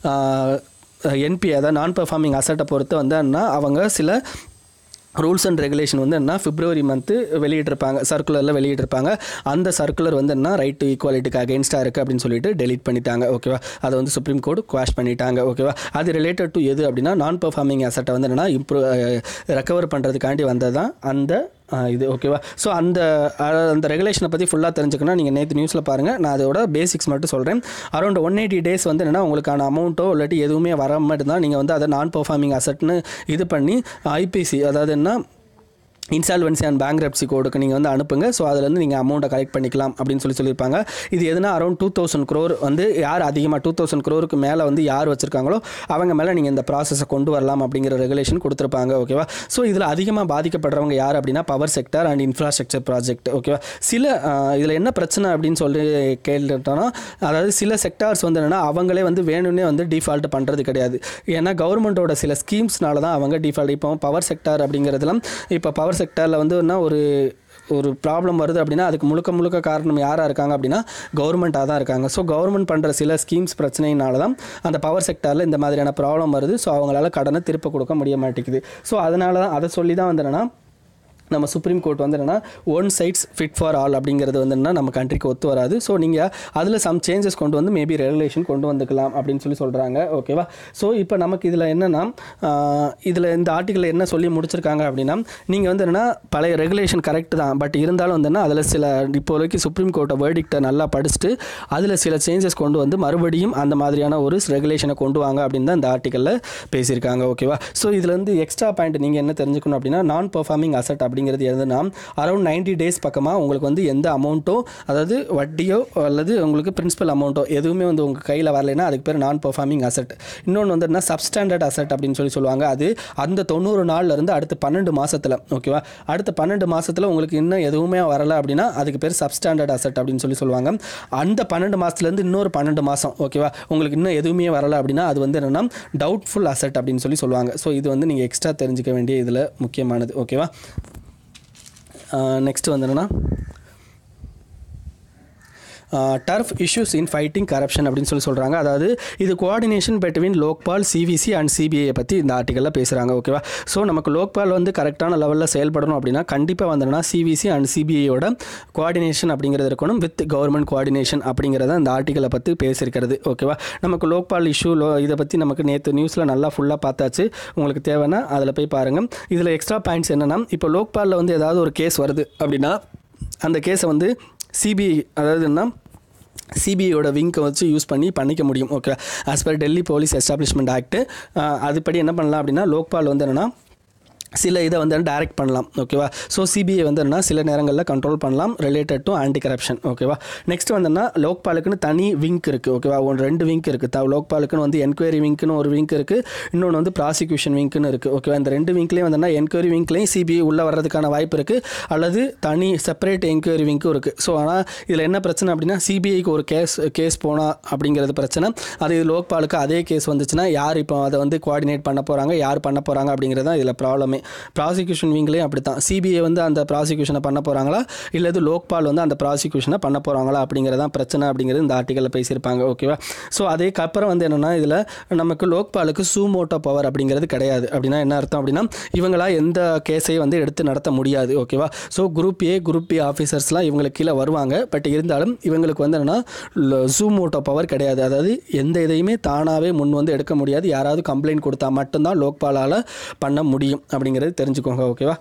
என்பி அதாவது நான் பெர்ஃபார்மிங் அசட்டை பொறுத்து வந்து அவங்க சில ரூல்ஸ் அண்ட் ரெகுலேஷன் வந்து என்ன பிப்ரவரி மந்த்து வெளியிட்டிருப்பாங்க சர்க்குலரில் வெளியிட்டிருப்பாங்க அந்த சர்க்குலர் வந்து என்ன ரைட் டு ஈக்குவாலிட்டிக்கு அகேன்ஸ்டாக இருக்குது அப்படின்னு சொல்லிட்டு டெலீட் பண்ணிட்டாங்க ஓகேவா அதை வந்து சுப்ரீம் கோர்ட் குவாஷ் பண்ணிட்டாங்க ஓகேவா அது ரிலேட்டட் டு எது அப்படின்னா நான் பெர்ஃபார்மிங் அசட்டை வந்து என்னென்னா இம்ப்ரூவ் ரெக்கவர் பண்ணுறதுக்காண்டி வந்தது தான் அந்த அஹ், இது ஓகேவா ஸோ அந்த அஹ், அந்த ரெகுலேஷனை பற்றி ஃபுல்லாக தெரிஞ்சுக்கணும் நீங்கள் நேற்று நியூஸில் பாருங்கள் நான் அதோட பேசிக்ஸ் மட்டும் சொல்கிறேன் அரௌண்ட் ஒன் எயிட்டி டேஸ் வந்து என்னென்னா உங்களுக்கான அமௌண்ட்டோ இல்லாட்டி எதுவுமே வர மட்டும்தான் நீங்கள் வந்து அதை நான் பெர்ஃபார்மிங் அசட்னு இது பண்ணி ஐபிசி அதாவது என்ன இன்சால்வன்சி அண்ட் பேங்க்ரப்சி கோடுக்கு நீங்கள் வந்து அனுப்புங்க ஸோ அதுலேருந்து நீங்கள் அமௌண்ட்டை கலெக்ட் பண்ணிக்கலாம் அப்படின்னு சொல்லி சொல்லியிருப்பாங்க இது எதுனா அரௌண்ட் டூ தௌசண்ட் க்ரோர் வந்து யார் அதிகமாக டூ தௌசண்ட் க்ரோருக்கு மேலே வந்து யார் வச்சுருக்காங்களோ அவங்க மேலே நீங்கள் இந்த ப்ராசஸை கொண்டு வரலாம் அப்படிங்கிற ரெகுலேஷன் கொடுத்துருப்பாங்க ஓகேவா ஸோ இதில் அதிகமாக பாதிக்கப்படுறவங்க யார் அப்படின்னா power sector and infrastructure project ஓகேவா சில இதில் என்ன பிரச்சனை அப்படின்னு சொல்லி கேட்டுட்டோன்னா அதாவது சில செக்டார்ஸ் வந்து என்னென்னா அவங்களே வந்து வேணும்னே வந்து டிஃபால்ட் பண்ணுறது கிடையாது ஏன்னா கவர்மெண்ட்டோட சில ஸ்கீம்ஸ்னால தான் அவங்க டிஃபால்ட் இப்போ பவர் செக்டார் அப்படிங்கிறதுலாம் இப்போ பவர் செக்டாரில் வந்து என்ன ஒரு ஒரு ப்ராப்ளம் வருது அப்படின்னா அதுக்கு முழுக்க முழுக்க காரணம் யாராக இருக்காங்க அப்படின்னா கவர்மெண்ட்டாக தான் இருக்காங்க ஸோ கவர்மெண்ட் பண்ணுற சில ஸ்கீம்ஸ் பிரச்சனையினால தான் அந்த பவர் செக்டாரில் இந்த மாதிரியான ப்ராப்ளம் வருது ஸோ அவங்களால கடனை திருப்ப கொடுக்க முடிய மாட்டேங்குது ஸோ அதனால தான் அதை சொல்லி தான் வந்து என்னன்னா நம்ம சுப்ரீம் கோர்ட் வந்து என்னன்னா ஒன் சைட்ஸ் ஃபிட் ஃபார் ஆல் அப்படிங்கிறது வந்து என்ன நம்ம கண்ட்ரிக்கு ஒத்து வராது ஸோ நீங்கள் அதில் சம் சேஞ்சஸ் கொண்டு வந்து மேபி ரெகுலேஷன் கொண்டு வந்துக்கலாம் அப்படின்னு சொல்லி சொல்கிறாங்க ஓகேவா ஸோ இப்போ நமக்கு இதில் என்னென்னா இதில் இந்த ஆர்டிக்கலில் என்ன சொல்லி முடிச்சிருக்காங்க அப்படின்னா நீங்கள் வந்து என்னென்னா பழைய ரெகுலேஷன் கரெக்ட் தான் பட் இருந்தாலும் வந்து என்ன அதில் சில இப்போ வரைக்கும் சுப்ரீம் கோர்ட்டை வேர்டிக்டை நல்லா படிச்சுட்டு அதில் சில சேஞ்சஸ் கொண்டு வந்து மறுபடியும் அந்த மாதிரியான ஒரு ரெகுலேஷனை கொண்டு வாங்க அப்படின்னு தான் இந்த ஆர்டிக்கலில் பேசியிருக்காங்க ஓகேவா ஸோ இதில் வந்து எக்ஸ்ட்ரா பாயிண்ட் நீங்கள் என்ன தெரிஞ்சுக்கணும் அப்படின்னா நான் பெர்ஃபார்மிங் அசட் அப்படிங்கிறது எதுனா அரௌண்ட் நைன்டி டேஸ் பக்கமாக உங்களுக்கு வந்து எந்த அமௌண்ட்டோ அதாவது வட்டியோ அல்லது உங்களுக்கு பிரின்சிபல் அமௌண்ட்டோ எதுவுமே வந்து உங்கள் கையில் வரலைன்னா அதுக்கு பேர் நான் பெர்ஃபார்மிங் அசட் இன்னொன்று வந்து என்ன சப்ஸ்டாண்டர்ட் அசட் அப்படின்னு சொல்லி சொல்லுவாங்க அது அந்த தொண்ணூறு நாள்ல இருந்து அடுத்த பன்னெண்டு மாசத்துல ஓகேவா அடுத்த பன்னெண்டு மாசத்துல உங்களுக்கு இன்னும் எதுவுமே வரல அப்படின்னா அதுக்கு பேர் சப்ஸ்டாண்டர்ட் அசட் அப்படின்னு சொல்லி சொல்லுவாங்க அந்த பன்னெண்டு மாசத்துலேருந்து இன்னொரு பன்னெண்டு மாதம் ஓகேவா உங்களுக்கு இன்னும் எதுவுமே வரல அப்படின்னா அது வந்து என்னென்னா டவுட்ஃபுல் அசட் அப்படின்னு சொல்லி சொல்லுவாங்க ஸோ இது வந்து நீங்கள் எக்ஸ்ட்ரா தெரிஞ்சுக்க வேண்டிய இதில் முக்கியமானது ஓகேவா நெக்ஸ்ட் வந்து என்னென்னா turf issues in fighting corruption அப்படின்னு சொல்லி சொல்கிறாங்க அதாவது இது coordination between Lokpal CVC and CBI பற்றி இந்த ஆர்டிக்கலில் பேசுகிறாங்க ஓகேவா ஸோ நமக்கு லோக்பால் வந்து கரெக்டான லெவலில் செயல்படணும் அப்படின்னா கண்டிப்பாக வந்தோம்னா சிவிசி அண்ட் சிபிஐயோட கோஆர்டினேஷன் அப்படிங்கிறது இருக்கணும் வித் கவர்மெண்ட் கோஆர்டினேஷன் அப்படிங்கிறத இந்த ஆர்டிக்கலை பற்றி பேசியிருக்கிறது ஓகேவா நமக்கு லோக்பால் இஷ்யூ லோ இதை பற்றி நமக்கு நேற்று நியூஸில் நல்லா ஃபுல்லாக பார்த்தாச்சு உங்களுக்கு தேவைன்னா அதில் போய் பாருங்கள் இதில் எக்ஸ்ட்ரா பாயிண்ட்ஸ் என்னென்னா இப்போ லோக்பாலில் வந்து ஏதாவது ஒரு கேஸ் வருது அப்படின்னா அந்த கேஸை வந்து சிபிஐ அதாவது என்ன சிபிஐயோட விங்கை வச்சு யூஸ் பண்ணி பண்ணிக்க முடியும் okay as per Delhi police establishment act அதுபடி என்ன பண்ணலாம் அப்படின்னா லோக்பால் வந்து என்னென்னா சில இதை வந்து டைரக்ட் பண்ணலாம் ஓகேவா ஸோ சிபிஐ வந்து என்னன்னா சில நேரங்களில் கண்ட்ரோல் பண்ணலாம் ரிலேட்டட் டு ஆன்டி கரப்ஷன் ஓகேவா நெக்ஸ்ட் வந்துன்னா லோக்பாலுக்குன்னு தனி விங்க் இருக்குது ஓகேவா ஒன்று ரெண்டு விங்க் இருக்குது த லோக்பாலுக்குன்னு வந்து என்கொயரி விங்க்னு ஒரு விங்க் இருக்குது இன்னொன்று வந்து ப்ராசிக்யூஷன் விங்க்னு இருக்குது ஓகேவா இந்த ரெண்டு விங்க்லேயும் வந்துன்னா என்கொயரி விங்க்லேயும் சிபிஐ உள்ளே வர்றதுக்கான வாய்ப்பு இருக்குது அல்லது தனி செப்பரேட் என்கொயரி விங்க்கும் இருக்குது ஸோ ஆனால் இதில் என்ன பிரச்சனை அப்படின்னா சிபிஐக்கு ஒரு கேஸ் கேஸ் போனால் அப்படிங்கிறது பிரச்சனை அது இது லோக்பாலுக்கு அதே கேஸ் வந்துச்சுன்னா யார் இப்போ அதை வந்து கோஆர்டினேட் பண்ண போகிறாங்க யார் பண்ண போகிறாங்க அப்படிங்கிறது தான் இதில் ப்ராப்ளமே ப்ராசிக்யூஷன் விங்லேயும் அப்படி தான் சிபிஐ வந்து அந்த ப்ராசிக்யூஷனை பண்ண போகிறாங்களா இல்லது லோக்பால் வந்து அந்த ப்ராசிக்யூஷனை பண்ண போகிறாங்களா அப்படிங்கிறது தான் பிரச்சனை அப்படிங்கிறது இந்த ஆர்டிக்கலில் பேசியிருப்பாங்க ஓகேவா ஸோ அதுக்கப்புறம் வந்து என்னென்னா இதில் நமக்கு லோக்பாலுக்கு சூமோட்டோ பவர் அப்படிங்கிறது கிடையாது அப்படின்னா என்ன அர்த்தம் அப்படின்னா இவங்களா எந்த கேஸையும் வந்து எடுத்து நடத்த முடியாது ஓகேவா so group A group B ஆஃபீஸர்ஸ்லாம் இவங்களுக்கு கீழே வருவாங்க பட் இருந்தாலும் இவங்களுக்கு வந்து என்னென்னா ஜூமோட்டோ பவர் கிடையாது அதாவது எந்த இதையுமே தானாகவே முன் வந்து எடுக்க முடியாது யாராவது கம்ப்ளைண்ட் கொடுத்தா மட்டும்தான் லோக்பாலால் பண்ண முடியும் அப்படிங்கிறது தெரிஞ்சுக்கோங்க ஓகேவா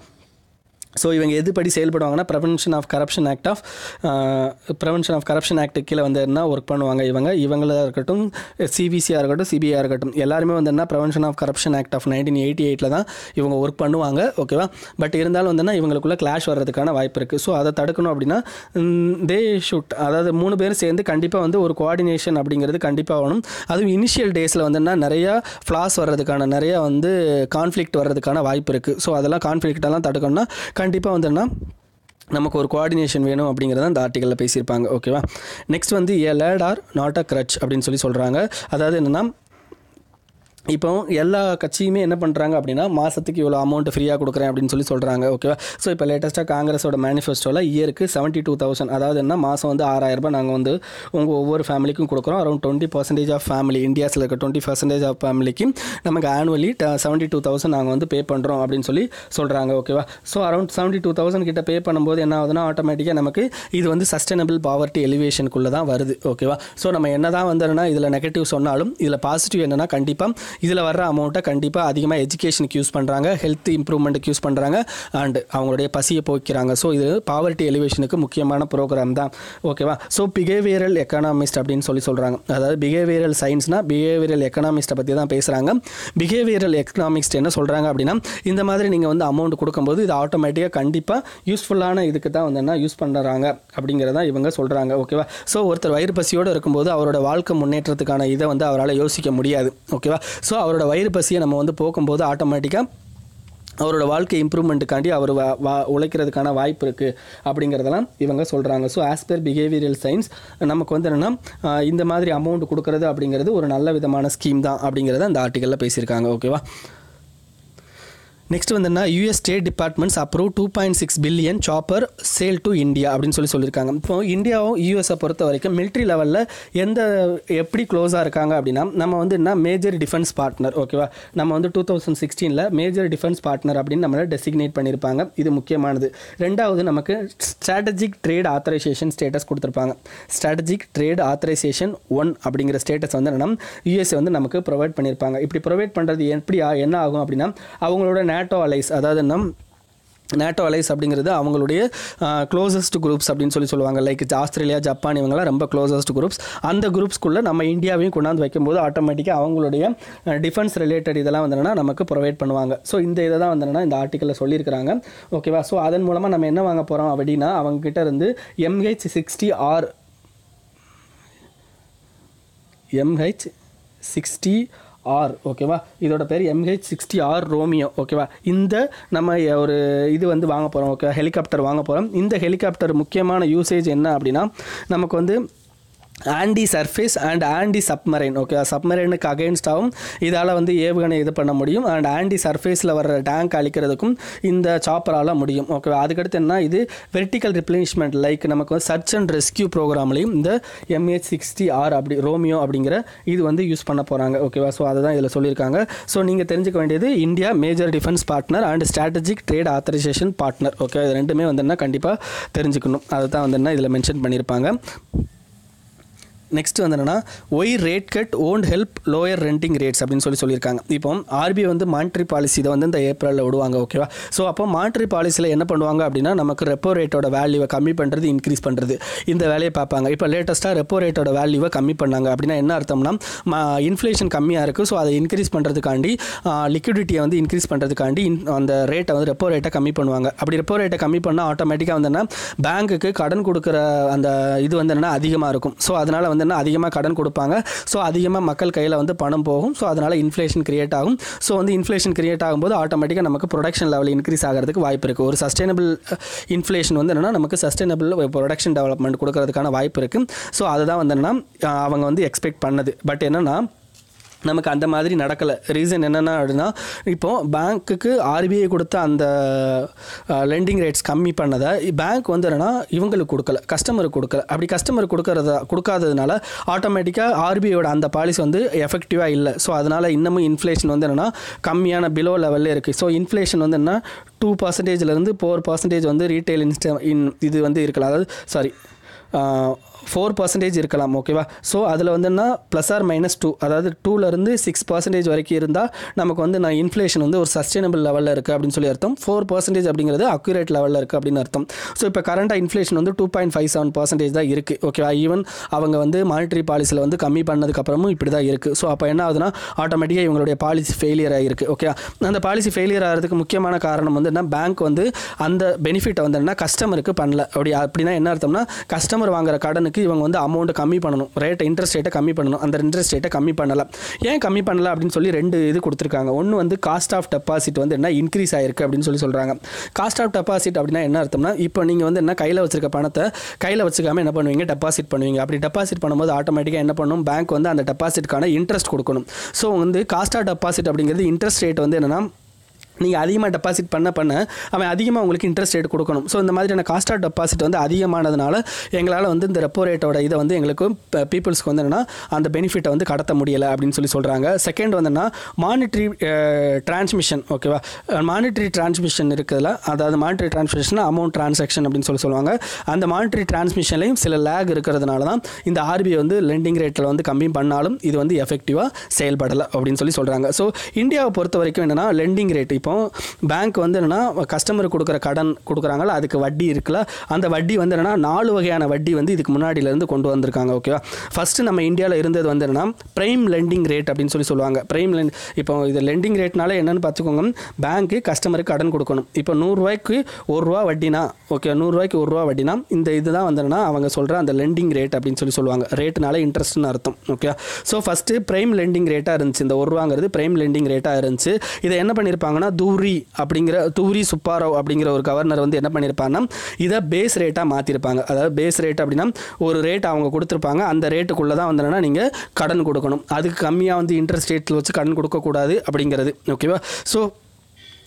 ஸோ இவங்க எதுபடி செயல்படுவாங்கன்னா prevention of corruption act of prevention of corruption act கீழே வந்து என்ன ஒர்க் பண்ணுவாங்க இவங்க இவங்களாக இருக்கட்டும் சிபிசியாக இருக்கட்டும் சிபிஐயாக இருக்கட்டும் எல்லாருமே வந்து என்ன prevention of corruption act of nineteen eighty எயிட்டில் தான் இவங்க ஒர்க் பண்ணுவாங்க ஓகேவா பட் இருந்தாலும் வந்து என்ன இவங்களுக்குள்ள கிளாஷ் வர்றதுக்கான வாய்ப்பு இருக்குது ஸோ அதை தடுக்கணும் அப்படின்னா தே ஷுட் அதாவது மூணு பேரும் சேர்ந்து கண்டிப்பாக வந்து ஒரு கோஆர்டினேஷன் அப்படிங்கிறது கண்டிப்பாக ஆகணும் அதுவும் இனிஷியல் டேஸில் வந்துன்னா நிறையா ஃப்ளாஸ் வர்றதுக்கான நிறைய வந்து கான்ஃப்ளிக்ட் வர்றதுக்கான வாய்ப்பு இருக்குது ஸோ அதெல்லாம் கான்ஃப்ளிக்டெல்லாம் தடுக்கணும்னா கண்டிப்பாக வந்துன்னா நமக்கு ஒரு கோஆர்டினேஷன் வேணும் அப்படிங்கிறத அந்த ஆர்டிக்கலில் பேசியிருப்பாங்க ஓகேவா நெக்ஸ்ட் வந்து a late or not a crutch அப்படின்னு சொல்லி சொல்கிறாங்க அதாவது என்னென்னா இப்போ எல்லா கட்சியுமே என்ன பண்ணுறாங்க அப்படின்னா மாதத்துக்கு இவ்வளோ அமௌண்ட் ஃப்ரீயாக கொடுக்குறேன் அப்படின்னு சொல்லி சொல்கிறாங்க ஓகேவா ஸோ இப்போ லேட்டஸ்ட்டாக காங்கிரஸோட மேனிஃபெஸ்டோவில் இயருக்கு செவன்ட்டி டூ தௌசண்ட் அதாவது என்ன மாதம் வந்து ஆறாயிரம் ரூபாய் நாங்கள் வந்து உங்கள் ஒவ்வொரு ஃபேமிலிக்கும் கொடுக்குறோம் around twenty percentage of family இந்தியாஸில் இருக்க டுவெண்ட்டி பர்சன்டேஜ் ஆஃப் ஃபேமிலிக்கு நமக்கு ஆனுவலி செவன்ட்டி டூ தௌசண்ட் நாங்கள் வந்து பே பண்ணுறோம் அப்படின்னு சொல்லி சொல்கிறாங்க ஓகேவா so around seventy two thousand கிட்ட பே பண்ணும்போது என்ன ஆகுதுன்னா ஆட்டோமேட்டிக்காக நமக்கு இது வந்து சஸ்டைனபிள் பாவர்ட்டி எலிவேஷனுக்குள்ளே தான் வருது ஓகேவா ஸோ நம்ம என்ன தான் வந்துன்னா இதில் நெகட்டிவ் சொன்னாலும் இதில் பாசிட்டிவ் என்னன்னா கண்டிப்பாக இதில் வர்ற அமௌண்ட்டை கண்டிப்பாக அதிகமாக எஜுகேஷனுக்கு யூஸ் பண்ணுறாங்க ஹெல்த் இம்ப்ரூவ்மெண்ட்டுக்கு யூஸ் பண்ணுறாங்க அண்ட் அவங்களுடைய பசியை போக்கிறாங்க ஸோ இது பாவர்ட்டி எலிவேஷனுக்கு முக்கியமான ப்ரோக்ராம் தான் ஓகேவா ஸோ பிஹேவியரல் எக்கனாமிஸ்ட் அப்படின்னு சொல்லி சொல்கிறாங்க அதாவது பிஹேவியரல் சயின்ஸ்னால் பிஹேவியரல் எக்கனாமிஸ்ட்டை பற்றி தான் பேசுகிறாங்க பிஹேவியரல் எக்கனாமிக்ஸ்ட் என்ன சொல்கிறாங்க அப்படின்னா இந்த மாதிரி நீங்கள் வந்து அமௌண்ட் கொடுக்கும்போது இது ஆட்டோமேட்டிக்காக கண்டிப்பாக யூஸ்ஃபுல்லான இதுக்கு தான் வந்து என்ன யூஸ் பண்ணுறாங்க அப்படிங்கிறத இவங்க சொல்கிறாங்க ஓகேவா ஸோ ஒருத்தர் வயிறு பசியோடு இருக்கும்போது அவரோட வாழ்க்கை முன்னேற்றத்துக்கான இதை வந்து அவரால் யோசிக்க முடியாது ஓகேவா ஸோ அவரோட வயிறு பசியை நம்ம வந்து போக்கும்போது ஆட்டோமேட்டிக்காக அவரோட வாழ்க்கை இம்ப்ரூவ்மெண்ட்டுக்காண்டி அவர் வா வா உழைக்கிறதுக்கான வாய்ப்பு இருக்குது அப்படிங்கிறதெல்லாம் இவங்க சொல்கிறாங்க so as per behavioural science நமக்கு வந்து என்னென்னா இந்த மாதிரி அமௌண்ட் கொடுக்கறது அப்படிங்கிறது ஒரு நல்ல விதமான ஸ்கீம் தான் அப்படிங்கிறத அந்த ஆர்டிக்கலில் பேசியிருக்காங்க ஓகேவா நெக்ஸ்ட் வந்துன்னா US state departments approve two point six billion chopper sale to India அப்படின்னு சொல்லி சொல்லியிருக்காங்க இப்போ இந்தியாவும் யூஎஸை பொறுத்த வரைக்கும் மிலிட்ரி லெவலில் எந்த எப்படி க்ளோஸாக இருக்காங்க அப்படின்னா நம்ம வந்து என்ன மேஜர் டிஃபென்ஸ் பார்ட்னர் ஓகேவா நம்ம வந்து டூ தௌசண்ட் சிக்ஸ்டீனில் மேஜர் டிஃபென்ஸ் பார்ட்னர் அப்படின்னு நம்மளை டெசிக்னேட் பண்ணியிருப்பாங்க இது முக்கியமானது ரெண்டாவது நமக்கு ஸ்ட்ராட்டஜிக் ட்ரேட் ஆத்தரைசேஷன் ஸ்டேட்டஸ் கொடுத்துருப்பாங்க ஸ்ட்ராட்டஜிக் ட்ரேட் ஆத்தரைசேஷன் ஒன் அப்படிங்கிற ஸ்டேட்டஸ் வந்து என்னன்னா யூஎஸ்ஏ வந்து நமக்கு ப்ரொவைட் பண்ணியிருப்பாங்க இப்படி ப்ரொவைட் பண்ணுறது எப்படி ஆ- என்ன ஆகும் அப்படின்னா அவங்களோட நேட்டோ அலைஸ் அதாவது நம் நேட்டோ அலைஸ் அப்படிங்கிறது அவங்களுடைய க்ளோசஸ்ட் குரூப்ஸ் அப்படின்னு சொல்லி சொல்லுவாங்க லைக் ஆஸ்திரேலியா ஜப்பான் இவங்கெல்லாம் ரொம்ப க்ளோசஸ்ட் குரூப்ஸ் அந்த குரூப்ஸ்குள்ளே நம்ம இந்தியாவையும் கொண்டாந்து வைக்கும்போது ஆட்டோமேட்டிக்காக அவங்களுடைய டிஃபென்ஸ் ரிலேட்டட் இதெல்லாம் வந்துன்னா நமக்கு ப்ரொவைட் பண்ணுவாங்க ஸோ இந்த இதை தான் வந்துன்னா இந்த ஆர்டிக்கலில் சொல்லியிருக்கிறாங்க ஓகேவா ஸோ அதன் மூலமாக நம்ம என்ன வாங்க போகிறோம் அப்படின்னா அவங்க கிட்ட இருந்து MH sixty R MH sixty R ஓகேவா இதோட பேர் எம்ஹெச் சிக்ஸ்டி ஆர் ரோமியோ ஓகேவா இந்த நம்ம ஒரு இது வந்து வாங்க போகிறோம் ஓகே ஹெலிகாப்டர் வாங்க போகிறோம் இந்த ஹெலிகாப்டர் முக்கியமான யூசேஜ் என்ன அப்படின்னா நமக்கு வந்து anti surface and anti submarine okay சப்மரைனுக்கு அகெயின்ஸ்டாகவும் இதால் வந்து ஏவுகணை இது பண்ண முடியும் அண்ட் ஆன்டி சர்ஃபேஸில் வர்ற டேங்க் அழிக்கிறதுக்கும் இந்த சாப்பரால் முடியும் ஓகே அதுக்கடுத்து என்ன இது வெர்டிக்கல் ரிப்ளேஸ்மெண்ட் லைக் நமக்கு வந்து சர்ச் அண்ட் ரெஸ்கியூ ப்ரோக்ராம்லையும் இந்த எம்ஹெச் சிக்ஸ்டி ஆர் அப்படி ரோமியோ அப்படிங்கிற இது வந்து யூஸ் பண்ண போகிறாங்க ஓகேவா ஸோ அதை தான் இதில் சொல்லியிருக்காங்க ஸோ நீங்கள் தெரிஞ்சுக்க வேண்டியது India major defence partner and strategic trade authorisation partner okay இது ரெண்டுமே வந்துன்னா கண்டிப்பாக தெரிஞ்சுக்கணும் அதை தான் வந்துன்னா இதில் மென்ஷன் பண்ணியிருப்பாங்க நெக்ஸ்ட் வந்து என்னன்னா why rate cut won't help lower lending rates அப்படின்னு சொல்லி சொல்லியிருக்காங்க இப்போ ஆர்பிஐ வந்து மானிட்டரி பாலிசி இதை வந்து இந்த ஏப்ரலில் விடுவாங்க ஓகேவா ஸோ அப்போ மானிட்டரி பாலிசியில் என்ன பண்ணுவாங்க அப்படின்னா நமக்கு ரெப்போ ரேட்டோட வேல்யூவை கம்மி பண்ணுறது இன்க்ரீஸ் பண்ணுறது இந்த வேலையை பார்ப்பாங்க இப்போ லேட்டஸ்ட்டாக ரெப்போ ரேட்டோட வேல்யூவை கம்மி பண்ணாங்க அப்படின்னா என்ன அர்த்தம்னா இன்ஃப்ளேஷன் கம்மியாக இருக்குது ஸோ அதை இன்க்ரீஸ் பண்ணுறதுக்காண்டி லிக்விடிட்டியை வந்து இன்க்ரீஸ் பண்ணுறதுக்காண்டி அந்த ரேட்டை வந்து ரெப்போ ரேட்டை கம்மி பண்ணுவாங்க அப்படி ரெப்போ ரேட்டை கம்மி பண்ணால் ஆட்டோமேட்டிக்காக வந்து என்ன பேங்க்குக்கு கடன் கொடுக்குற அந்த இது வந்து என்ன அதிகமாக இருக்கும் ஸோ அதனால் வந்து என்ன அதிகமாக கடன் கொடுப்பாங்க ஸோ அதிகமாக மக்கள் கையில் வந்து பணம் போகும் ஸோ அதனால் இன்ஃப்ளேஷன் கிரியேட் ஆகும் ஸோ வந்து இன்ஃப்ளேஷன் கிரியேட் ஆகும்போது ஆட்டோமேட்டிக்காக நமக்கு ப்ரொடக்ஷன் லெவல் இன்க்ரீஸ் ஆகிறதுக்கு வாய்ப்பு இருக்குது ஒரு சஸ்டைனபிள் இன்ஃப்ளேஷன் வந்து என்னென்னா நமக்கு சஸ்டைனபிள் ப்ரொடக்ஷன் டெவலப்மெண்ட் கொடுக்கறதுக்கான வாய்ப்பு இருக்குது ஸோ அதுதான் வந்து என்னன்னா அஹ் அவங்க வந்து எக்ஸ்பெக்ட் பண்ணது பட் என்னென்னா நமக்கு அந்த மாதிரி நடக்கலை ரீசன் என்னென்னா அப்படின்னா இப்போது பேங்க்குக்கு ஆர்பிஐ கொடுத்த அந்த லெண்டிங் ரேட்ஸ் கம்மி பண்ணதை பேங்க் வந்து என்னென்னா இவங்களுக்கு கொடுக்கல கஸ்டமருக்கு கொடுக்கல அப்படி கஸ்டமருக்கு கொடுக்கறத கொடுக்காததுனால ஆட்டோமேட்டிக்காக ஆர்பிஐயோட அந்த பாலிசி வந்து எஃபெக்டிவாக இல்லை ஸோ அதனால் இன்னமும் இன்ஃப்ளேஷன் வந்து என்னென்னா கம்மியான பிலோ லெவலில் இருக்குது ஸோ இன்ஃப்ளேஷன் வந்து என்ன டூ பர்சன்டேஜ்லேருந்து ஃபோர் பர்சன்டேஜ் வந்து ரீட்டைல் இன்ஸ்ட இன் இது வந்து இருக்கலாம் அதாவது சாரி ஃபோர் பர்சன்டேஜ் இருக்கலாம் ஓகேவா ஸோ அதில் வந்துன்னா ப்ளஸ் ஆர் மைனஸ் டூ அதாவது டூலேருந்து சிக்ஸ் பர்சன்டேஜ் வரைக்கும் இருந்தால் நமக்கு வந்து நான் இன்ஃப்ளேஷன் வந்து ஒரு சஸ்டைனபிள் லெவலில் இருக்குது அப்படின்னு சொல்லி அர்த்தம் ஃபோர் பர்சன்டேஜ் அப்படிங்கிறது அக்யூரேட் லெவலில் இருக்குது அப்படின்னு அர்த்தம் ஸோ இப்போ கரண்டாக இன்ஃப்ளேஷன் வந்து two point five seven percentage தான் இருக்குது ஓகேவா ஈவன் அவங்க வந்து மானிட்டரி பாலிசியில் வந்து கம்மி பண்ணதுக்கப்புறமும் இப்படி தான் இருக்குது ஸோ அப்போ என்ன ஆகுதுன்னா ஆட்டோமேட்டிக்காக இவங்களுடைய பாலிசி ஃபெயிலியர் ஆகிருக்கு ஓகே அந்த பாலிசி ஃபெயிலியர் ஆகிறதுக்கு முக்கியமான காரணம் வந்து என்ன பேங்க் வந்து அந்த பெனிஃபிட்டை வந்து என்ன கஸ்டமருக்கு பண்ணல அப்படி அப்படின்னா என்ன அர்த்தம்னா கஸ்டமர் வாங்குற கடனுக்கு இவங்க வந்து அமௌண்ட்டை கம்மி பண்ணணும் ரேட்டை இன்ட்ரெஸ்ட் ரேட்டை கம்மி பண்ணணும் அந்த இன்ட்ரெஸ்ட் ரேட்டை கம்மி பண்ணல ஏன் கம்மி பண்ணல அப்படின்னு சொல்லி ரெண்டு இது கொடுத்துருக்காங்க ஒன்று வந்து காஸ்ட் ஆஃப் டெபாசிட் வந்து என்ன இன்க்ரீஸ் ஆயிருக்கு அப்படின்னு சொல்லி சொல்கிறாங்க காஸ்ட் ஆஃப் டெபாசிட் அப்படின்னா என்ன அர்த்தம்னா இப்போ நீங்கள் வந்து என்ன கையில் வச்சிருக்க பணத்தை கையில் வச்சுக்காம என்ன பண்ணுவீங்க டெபாசிட் பண்ணுவீங்க அப்படி டெபாசிட் பண்ணும்போது ஆட்டோமேட்டிக்காக என்ன பண்ணும் பேங்க் வந்து அந்த டெபாசிட்கான இன்ட்ரெஸ்ட் கொடுக்கணும் ஸோ வந்து காஸ்ட் ஆஃப் டெபாசிட் அப்படிங்கிறது இன்ட்ரெஸ்ட் ரேட் வந்து என்னென்னா நீங்கள் அதிகமாக டெபாசிட் பண்ண பண்ண அவன் அதிகமாக உங்களுக்கு இன்ட்ரெஸ்ட் ரேட் கொடுக்கணும் ஸோ இந்த மாதிரியான காஸ்ட் ஆஃப் டெபாசிட் வந்து அதிகமானதுனால எங்களால் வந்து இந்த ரெப்போ ரேட்டோட இதை வந்து எங்களுக்கு பீப்புள்ஸ்க்கு வந்து என்னென்னா அந்த பெனிஃபிட்டை வந்து கடத்த முடியலை அப்படின்னு சொல்லி சொல்கிறாங்க செகண்ட் வந்துன்னா மானிட்ரி டிரான்ஸ்மிஷன் ஓகேவா மானிட்ரி டிரான்ஸ்மிஷன் இருக்குதுல அதாவது மானிட்ரி டிரான்ஸ்மிஷன் அமௌண்ட் டிரான்சாக்ஷன் அப்படின்னு சொல்லி சொல்லுவாங்க அந்த மானிட்ரி டிரான்ஸ்மிஷன்லையும் சில லேக் இருக்கிறதுனால தான் இந்த ஆர்பிஐ வந்து லெண்டிங் ரேட்டில் வந்து கம்மி பண்ணாலும் இது வந்து எஃபெக்டிவாக செயல்படலை அப்படின்னு சொல்லி சொல்கிறாங்க ஸோ இந்தியாவை பொறுத்த வரைக்கும் என்னென்னா லெண்டிங் ரேட் இப்போ பேங்க் வந்து என்னென்னா கஸ்டமருக்கு கொடுக்குற கடன் கொடுக்குறாங்களா அதுக்கு வட்டி இருக்குல்ல அந்த வட்டி வந்து என்னென்னா நாலு வகையான வட்டி வந்து இதுக்கு முன்னாடியிலேருந்து கொண்டு வந்திருக்காங்க ஓகேவா ஃபஸ்ட்டு நம்ம இந்தியாவில் இருந்தது வந்து என்னென்னா ப்ரைம் லெண்டிங் ரேட் அப்படின்னு சொல்லி சொல்லுவாங்க ப்ரைம் லெண்ட் இப்போ இது லெண்டிங் ரேட்னால என்னென்னு பார்த்துக்கோங்க பேங்க்கு கஸ்டமருக்கு கடன் கொடுக்கணும் இப்போ நூறுரூவாய்க்கு ஒரு ரூபா வட்டினா ஓகே நூறுரூவாய்க்கு ஒரு ரூபா வட்டினா இந்த இதுதான் வந்துன்னா அவங்க சொல்கிற அந்த லெண்டிங் ரேட் அப்படின்னு சொல்லி சொல்லுவாங்க ரேட்னால இன்ட்ரெஸ்ட்னு அர்த்தம் okay so first prime lending ரேட்டாக இருந்துச்சு இந்த ஒரு ரூபாங்கிறது ப்ரைம் லெண்டிங் ரேட்டாக இருந்துச்சு இதை என்ன பண்ணியிருப்பாங்கன்னா தூரி அப்படிங்கிற தூரி சுப்பாராவ் அப்படிங்கிற ஒரு கவர்னர் வந்து என்ன பண்ணியிருப்பாங்கன்னா இதை பேஸ் ரேட்டாக மாற்றிருப்பாங்க அதாவது பேஸ் ரேட் அப்படின்னா ஒரு ரேட் அவங்க கொடுத்துருப்பாங்க அந்த ரேட்டுக்குள்ளே தான் வந்து நீங்கள் கடன் கொடுக்கணும் அதுக்கு கம்மியாக வந்து இன்ட்ரெஸ்ட் ரேட்டில் வச்சு கடன் கொடுக்கக்கூடாது அப்படிங்கிறது ஓகேவா ஸோ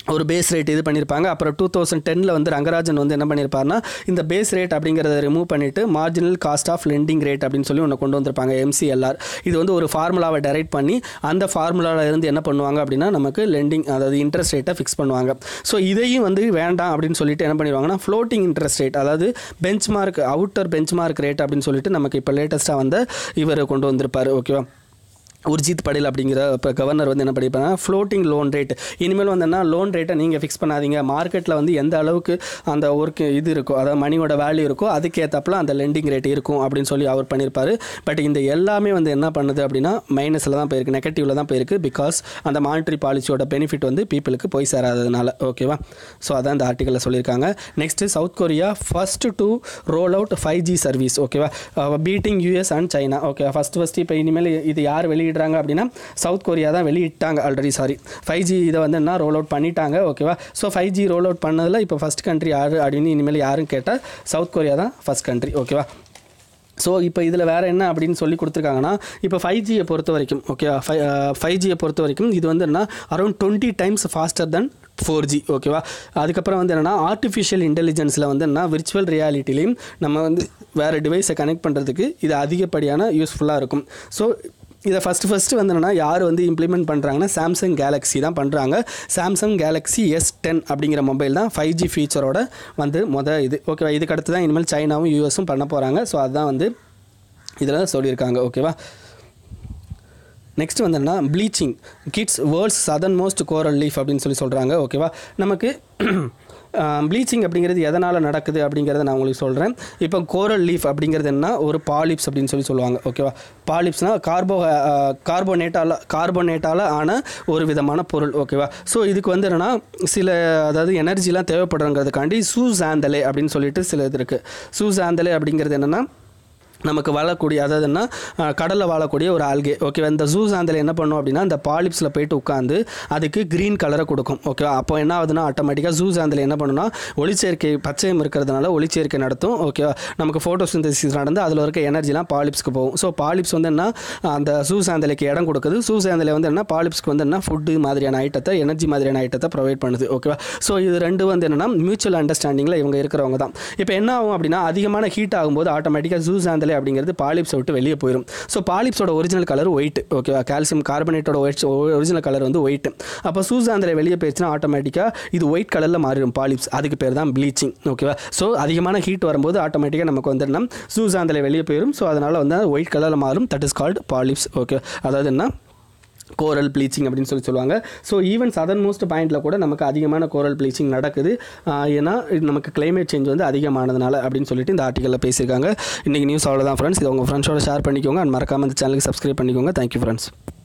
ஒரு பேஸ் ரேட் இது பண்ணியிருப்பாங்க அப்புறம் டூ தௌசண்ட் டெனில் வந்து ரங்கராஜன் வந்து என்ன பண்ணியிருப்பாருன்னா இந்த பேஸ் ரேட் அப்படிங்கிறத ரிமூவ் பண்ணிவிட்டு marginal cost of lending rate அப்படின்னு சொல்லி ஒன்று கொண்டு வந்திருப்பாங்க எம்சிஎல்ஆர் இது வந்து ஒரு ஃபார்முலாவை டைரக்ட் பண்ணி அந்த ஃபார்முலாவில் இருந்து என்ன பண்ணுவாங்க அப்படின்னா நமக்கு லெண்டிங் அதாவது இன்ட்ரெஸ்ட் ரேட்டை ஃபிக்ஸ் பண்ணுவாங்க ஸோ இதையும் வந்து வேண்டாம் அப்படின்னு சொல்லிட்டு என்ன பண்ணிடுவாங்கன்னா ஃப்ளோட்டிங் இன்ட்ரெஸ்ட் ரேட் அதாவது benchmark outer benchmark rate அப்படின்னு சொல்லிட்டு நமக்கு இப்போ லேட்டஸ்ட்டாக வந்து இவர் கொண்டு வந்திருப்பார் ஓகேவா உர்ஜித் படேல் அப்படிங்கிற இப்போ கவர்னர் வந்து என்ன பண்ணியிருப்பாங்க ஃப்ளோட்டிங் லோன் ரேட் இனிமேல் வந்தோன்னா லோன் ரேட்டை நீங்கள் ஃபிக்ஸ் பண்ணாதீங்க மார்க்கெட்டில் வந்து எந்த அளவுக்கு அந்த ஒர்க் இது இருக்கோ அதாவது மணியோட வேல்யூ இருக்கோ அதுக்கேற்றப்பல அந்த லெண்டிங் ரேட் இருக்கும் அப்படின்னு சொல்லி அவர் பண்ணியிருப்பார் பட் இந்த எல்லாமே வந்து என்ன பண்ணுது அப்படின்னா மைனஸில் தான் போயிருக்கு நெகட்டிவில் தான் போயிருக்கு பிகாஸ் அந்த மானிட்டரி பாலிசியோட பெனிஃபிட் வந்து பீப்புளுக்கு போய் சேராததுனால ஓகேவா ஸோ அதான் இந்த ஆர்டிக்கலில் சொல்லியிருக்காங்க next South Korea first to roll out five G service ஓகேவா beating US and China okay first first இப்போ இனிமேல் இது யார் வெளியிடுறாங்க அப்படின்னா சவுத் கொரியா தான் வெளியிட்டாங்க ஆல்ரெடி சாரி ஃபைவ் ஜி இதை வந்து என்ன ரோல் அவுட் பண்ணிட்டாங்க ஓகேவா so five G roll out பண்ணதில் இப்போ ஃபஸ்ட் கண்ட்ரி யார் அப்படின்னு இனிமேல் யாரும் கேட்டால் சவுத் கொரியா தான் ஃபஸ்ட் கண்ட்ரி ஓகேவா ஸோ இப்போ இதில் வேறு என்ன அப்படின்னு சொல்லி கொடுத்துருக்காங்கன்னா இப்போ ஃபைவ் ஜியை பொறுத்த வரைக்கும் ஓகேவா ஃபை ஃபைவ் ஜியை பொறுத்த வரைக்கும் இது வந்து என்ன around twenty times faster then four G ஓகேவா அதுக்கப்புறம் வந்து என்னென்னா ஆர்டிஃபிஷியல் இன்டெலிஜென்ஸில் வந்து என்ன விர்ச்சுவல் ரியாலிட்டிலையும் நம்ம வந்து வேறு டிவைஸை கனெக்ட் பண்ணுறதுக்கு இது அதிகப்படியான யூஸ்ஃபுல்லாக இருக்கும் ஸோ இதை ஃபஸ்ட்டு ஃபஸ்ட்டு வந்து என்னென்னா யார் வந்து இம்ப்ளிமெண்ட் பண்ணுறாங்கன்னா சாம்சங் கேலக்ஸி தான் பண்ணுறாங்க சாம்சங் கேலக்ஸி எஸ் டென் அப்படிங்கிற மொபைல் தான் ஃபைவ் ஜி ஃபீச்சரோட வந்து மொதல் இது ஓகேவா இதுக்கு அடுத்து தான் இனிமேல் சைனாவும் யூஎஸும் பண்ண போகிறாங்க ஸோ அதுதான் வந்து இதில் சொல்லியிருக்காங்க ஓகேவா நெக்ஸ்ட் வந்து என்ன bleaching hits world's southernmost coral reef அப்படின்னு சொல்லி சொல்கிறாங்க ஓகேவா நமக்கு ப்ளீச்சிங் அப்படிங்கிறது எதனால் நடக்குது அப்படிங்கிறத நான் உங்களுக்கு சொல்கிறேன் இப்போ கோரல் லீஃப் அப்படிங்கிறது என்ன ஒரு பாலிப்ஸ் அப்படின்னு சொல்லி சொல்லுவாங்க ஓகேவா பாலிப்ஸ்னால் கார்போ கார்போனேட்டால் கார்போனேட்டால் ஆன ஒரு விதமான பொருள் ஓகேவா ஸோ இதுக்கு வந்து என்னென்னா சில அதாவது எனர்ஜிலாம் தேவைப்படுறங்கிறதுக்காண்டி சூசாந்தலே அப்படின்னு சொல்லிட்டு சில இது இருக்குது சூசாந்தலே அப்படிங்கிறது என்னென்னா நமக்கு வாழக்கூடிய அதாவதுன்னா கடலில் வாழக்கூடிய ஒரு ஆல்கே ஓகேவா இந்த ஜூசாந்தில் என்ன பண்ணும் அப்படின்னா இந்த பாலிப்ஸில் போயிட்டு உட்காந்து அதுக்கு க்ரீன் கலரை கொடுக்கும் ஓகேவா அப்போ என்ன ஆகுதுன்னா ஆட்டோமேட்டிக்காக ஜூசாந்தில் என்ன பண்ணுன்னா ஒளிச்சேர்க்கை பச்சையம் இருக்கிறதுனால ஒளிச்சேர்க்கை நடத்தும் ஓகேவா நமக்கு ஃபோட்டோசிந்தசிஸ் நடந்து அதில் இருக்க எனர்ஜிலாம் பாலிப்ஸ்க்கு போகும் ஸோ பாலிப்ஸ் வந்து என்ன அந்த ஜூசாந்தலைக்கு இடம் கொடுக்குது ஜூசாந்தில் வந்து என்ன பாலிப்ஸ்க்கு வந்து என்ன ஃபுட்டு மாதிரியான ஐட்டத்தை எனர்ஜி மாதிரியான ஐட்டத்தை ப்ரொவைட் பண்ணுது ஓகேவா ஸோ இது ரெண்டு வந்து என்னென்னா மியூச்சுவல் அண்டர்ஸ்டாண்டிங்கில் இவங்க இருக்கிறவங்க தான் இப்போ என்ன ஆகும் அப்படின்னா அதிகமான ஹீட் ஆகும்போது ஆட்டோமேட்டிக்காக ஜூசாந்தில் ஒயிட் அப்படிங்கிறது பாலிப்ஸை விட்டு வெளியே போயிடும் ஸோ பாலிப்ஸோட ஒரிஜினல் கலர் ஒயிட் ஓகேவா கால்சியம் கார்பனேட்டோட ஒயிட் ஒரிஜினல் கலர் வந்து ஒயிட் அப்போ சூசாந்தில் வெளியே போயிடுச்சுன்னா ஆட்டோமேட்டிக்காக இது ஒயிட் கலரில் மாறிடும் பாலிப்ஸ் அதுக்கு பேர் தான் ப்ளீச்சிங் ஓகேவா ஸோ அதிகமான ஹீட் வரும்போது ஆட்டோமேட்டிக்காக நமக்கு வந்து என்ன சூசாந்தில் வெளியே போயிடும் ஸோ அதனால் வந்து ஒயிட் கலரில் மாறும் that is called polyps okay அதாவது என்ன கோரல் ப்ளீச்சிங் அப்படின்னு சொல்லி சொல்லுவாங்க ஸோ ஈவன் சதன் மோஸ்ட் பாயிண்டில் கூட நமக்கு அதிகமான கோரல் ப்ளீச்சிங் நடக்குது ஆஹ் ஏன்னா இது நமக்கு climate சேஞ்ச் வந்து அதிகமானதுனால அப்படின்னு சொல்லிட்டு இந்த ஆர்டிக்கலில் பேசியிருக்காங்க இன்றைக்கி நியூஸ் அவ்வளோதான் ஃப்ரெண்ட்ஸ் இது உங்கள் ஃப்ரெண்ட்ஸோட ஷேர் பண்ணிக்கோங்க அண்ட் மறக்காமல் இந்த சேனலுக்கு சப்ஸ்கிரைப் பண்ணிக்கோங்க தேங்க்யூ ஃப்ரெண்ட்ஸ்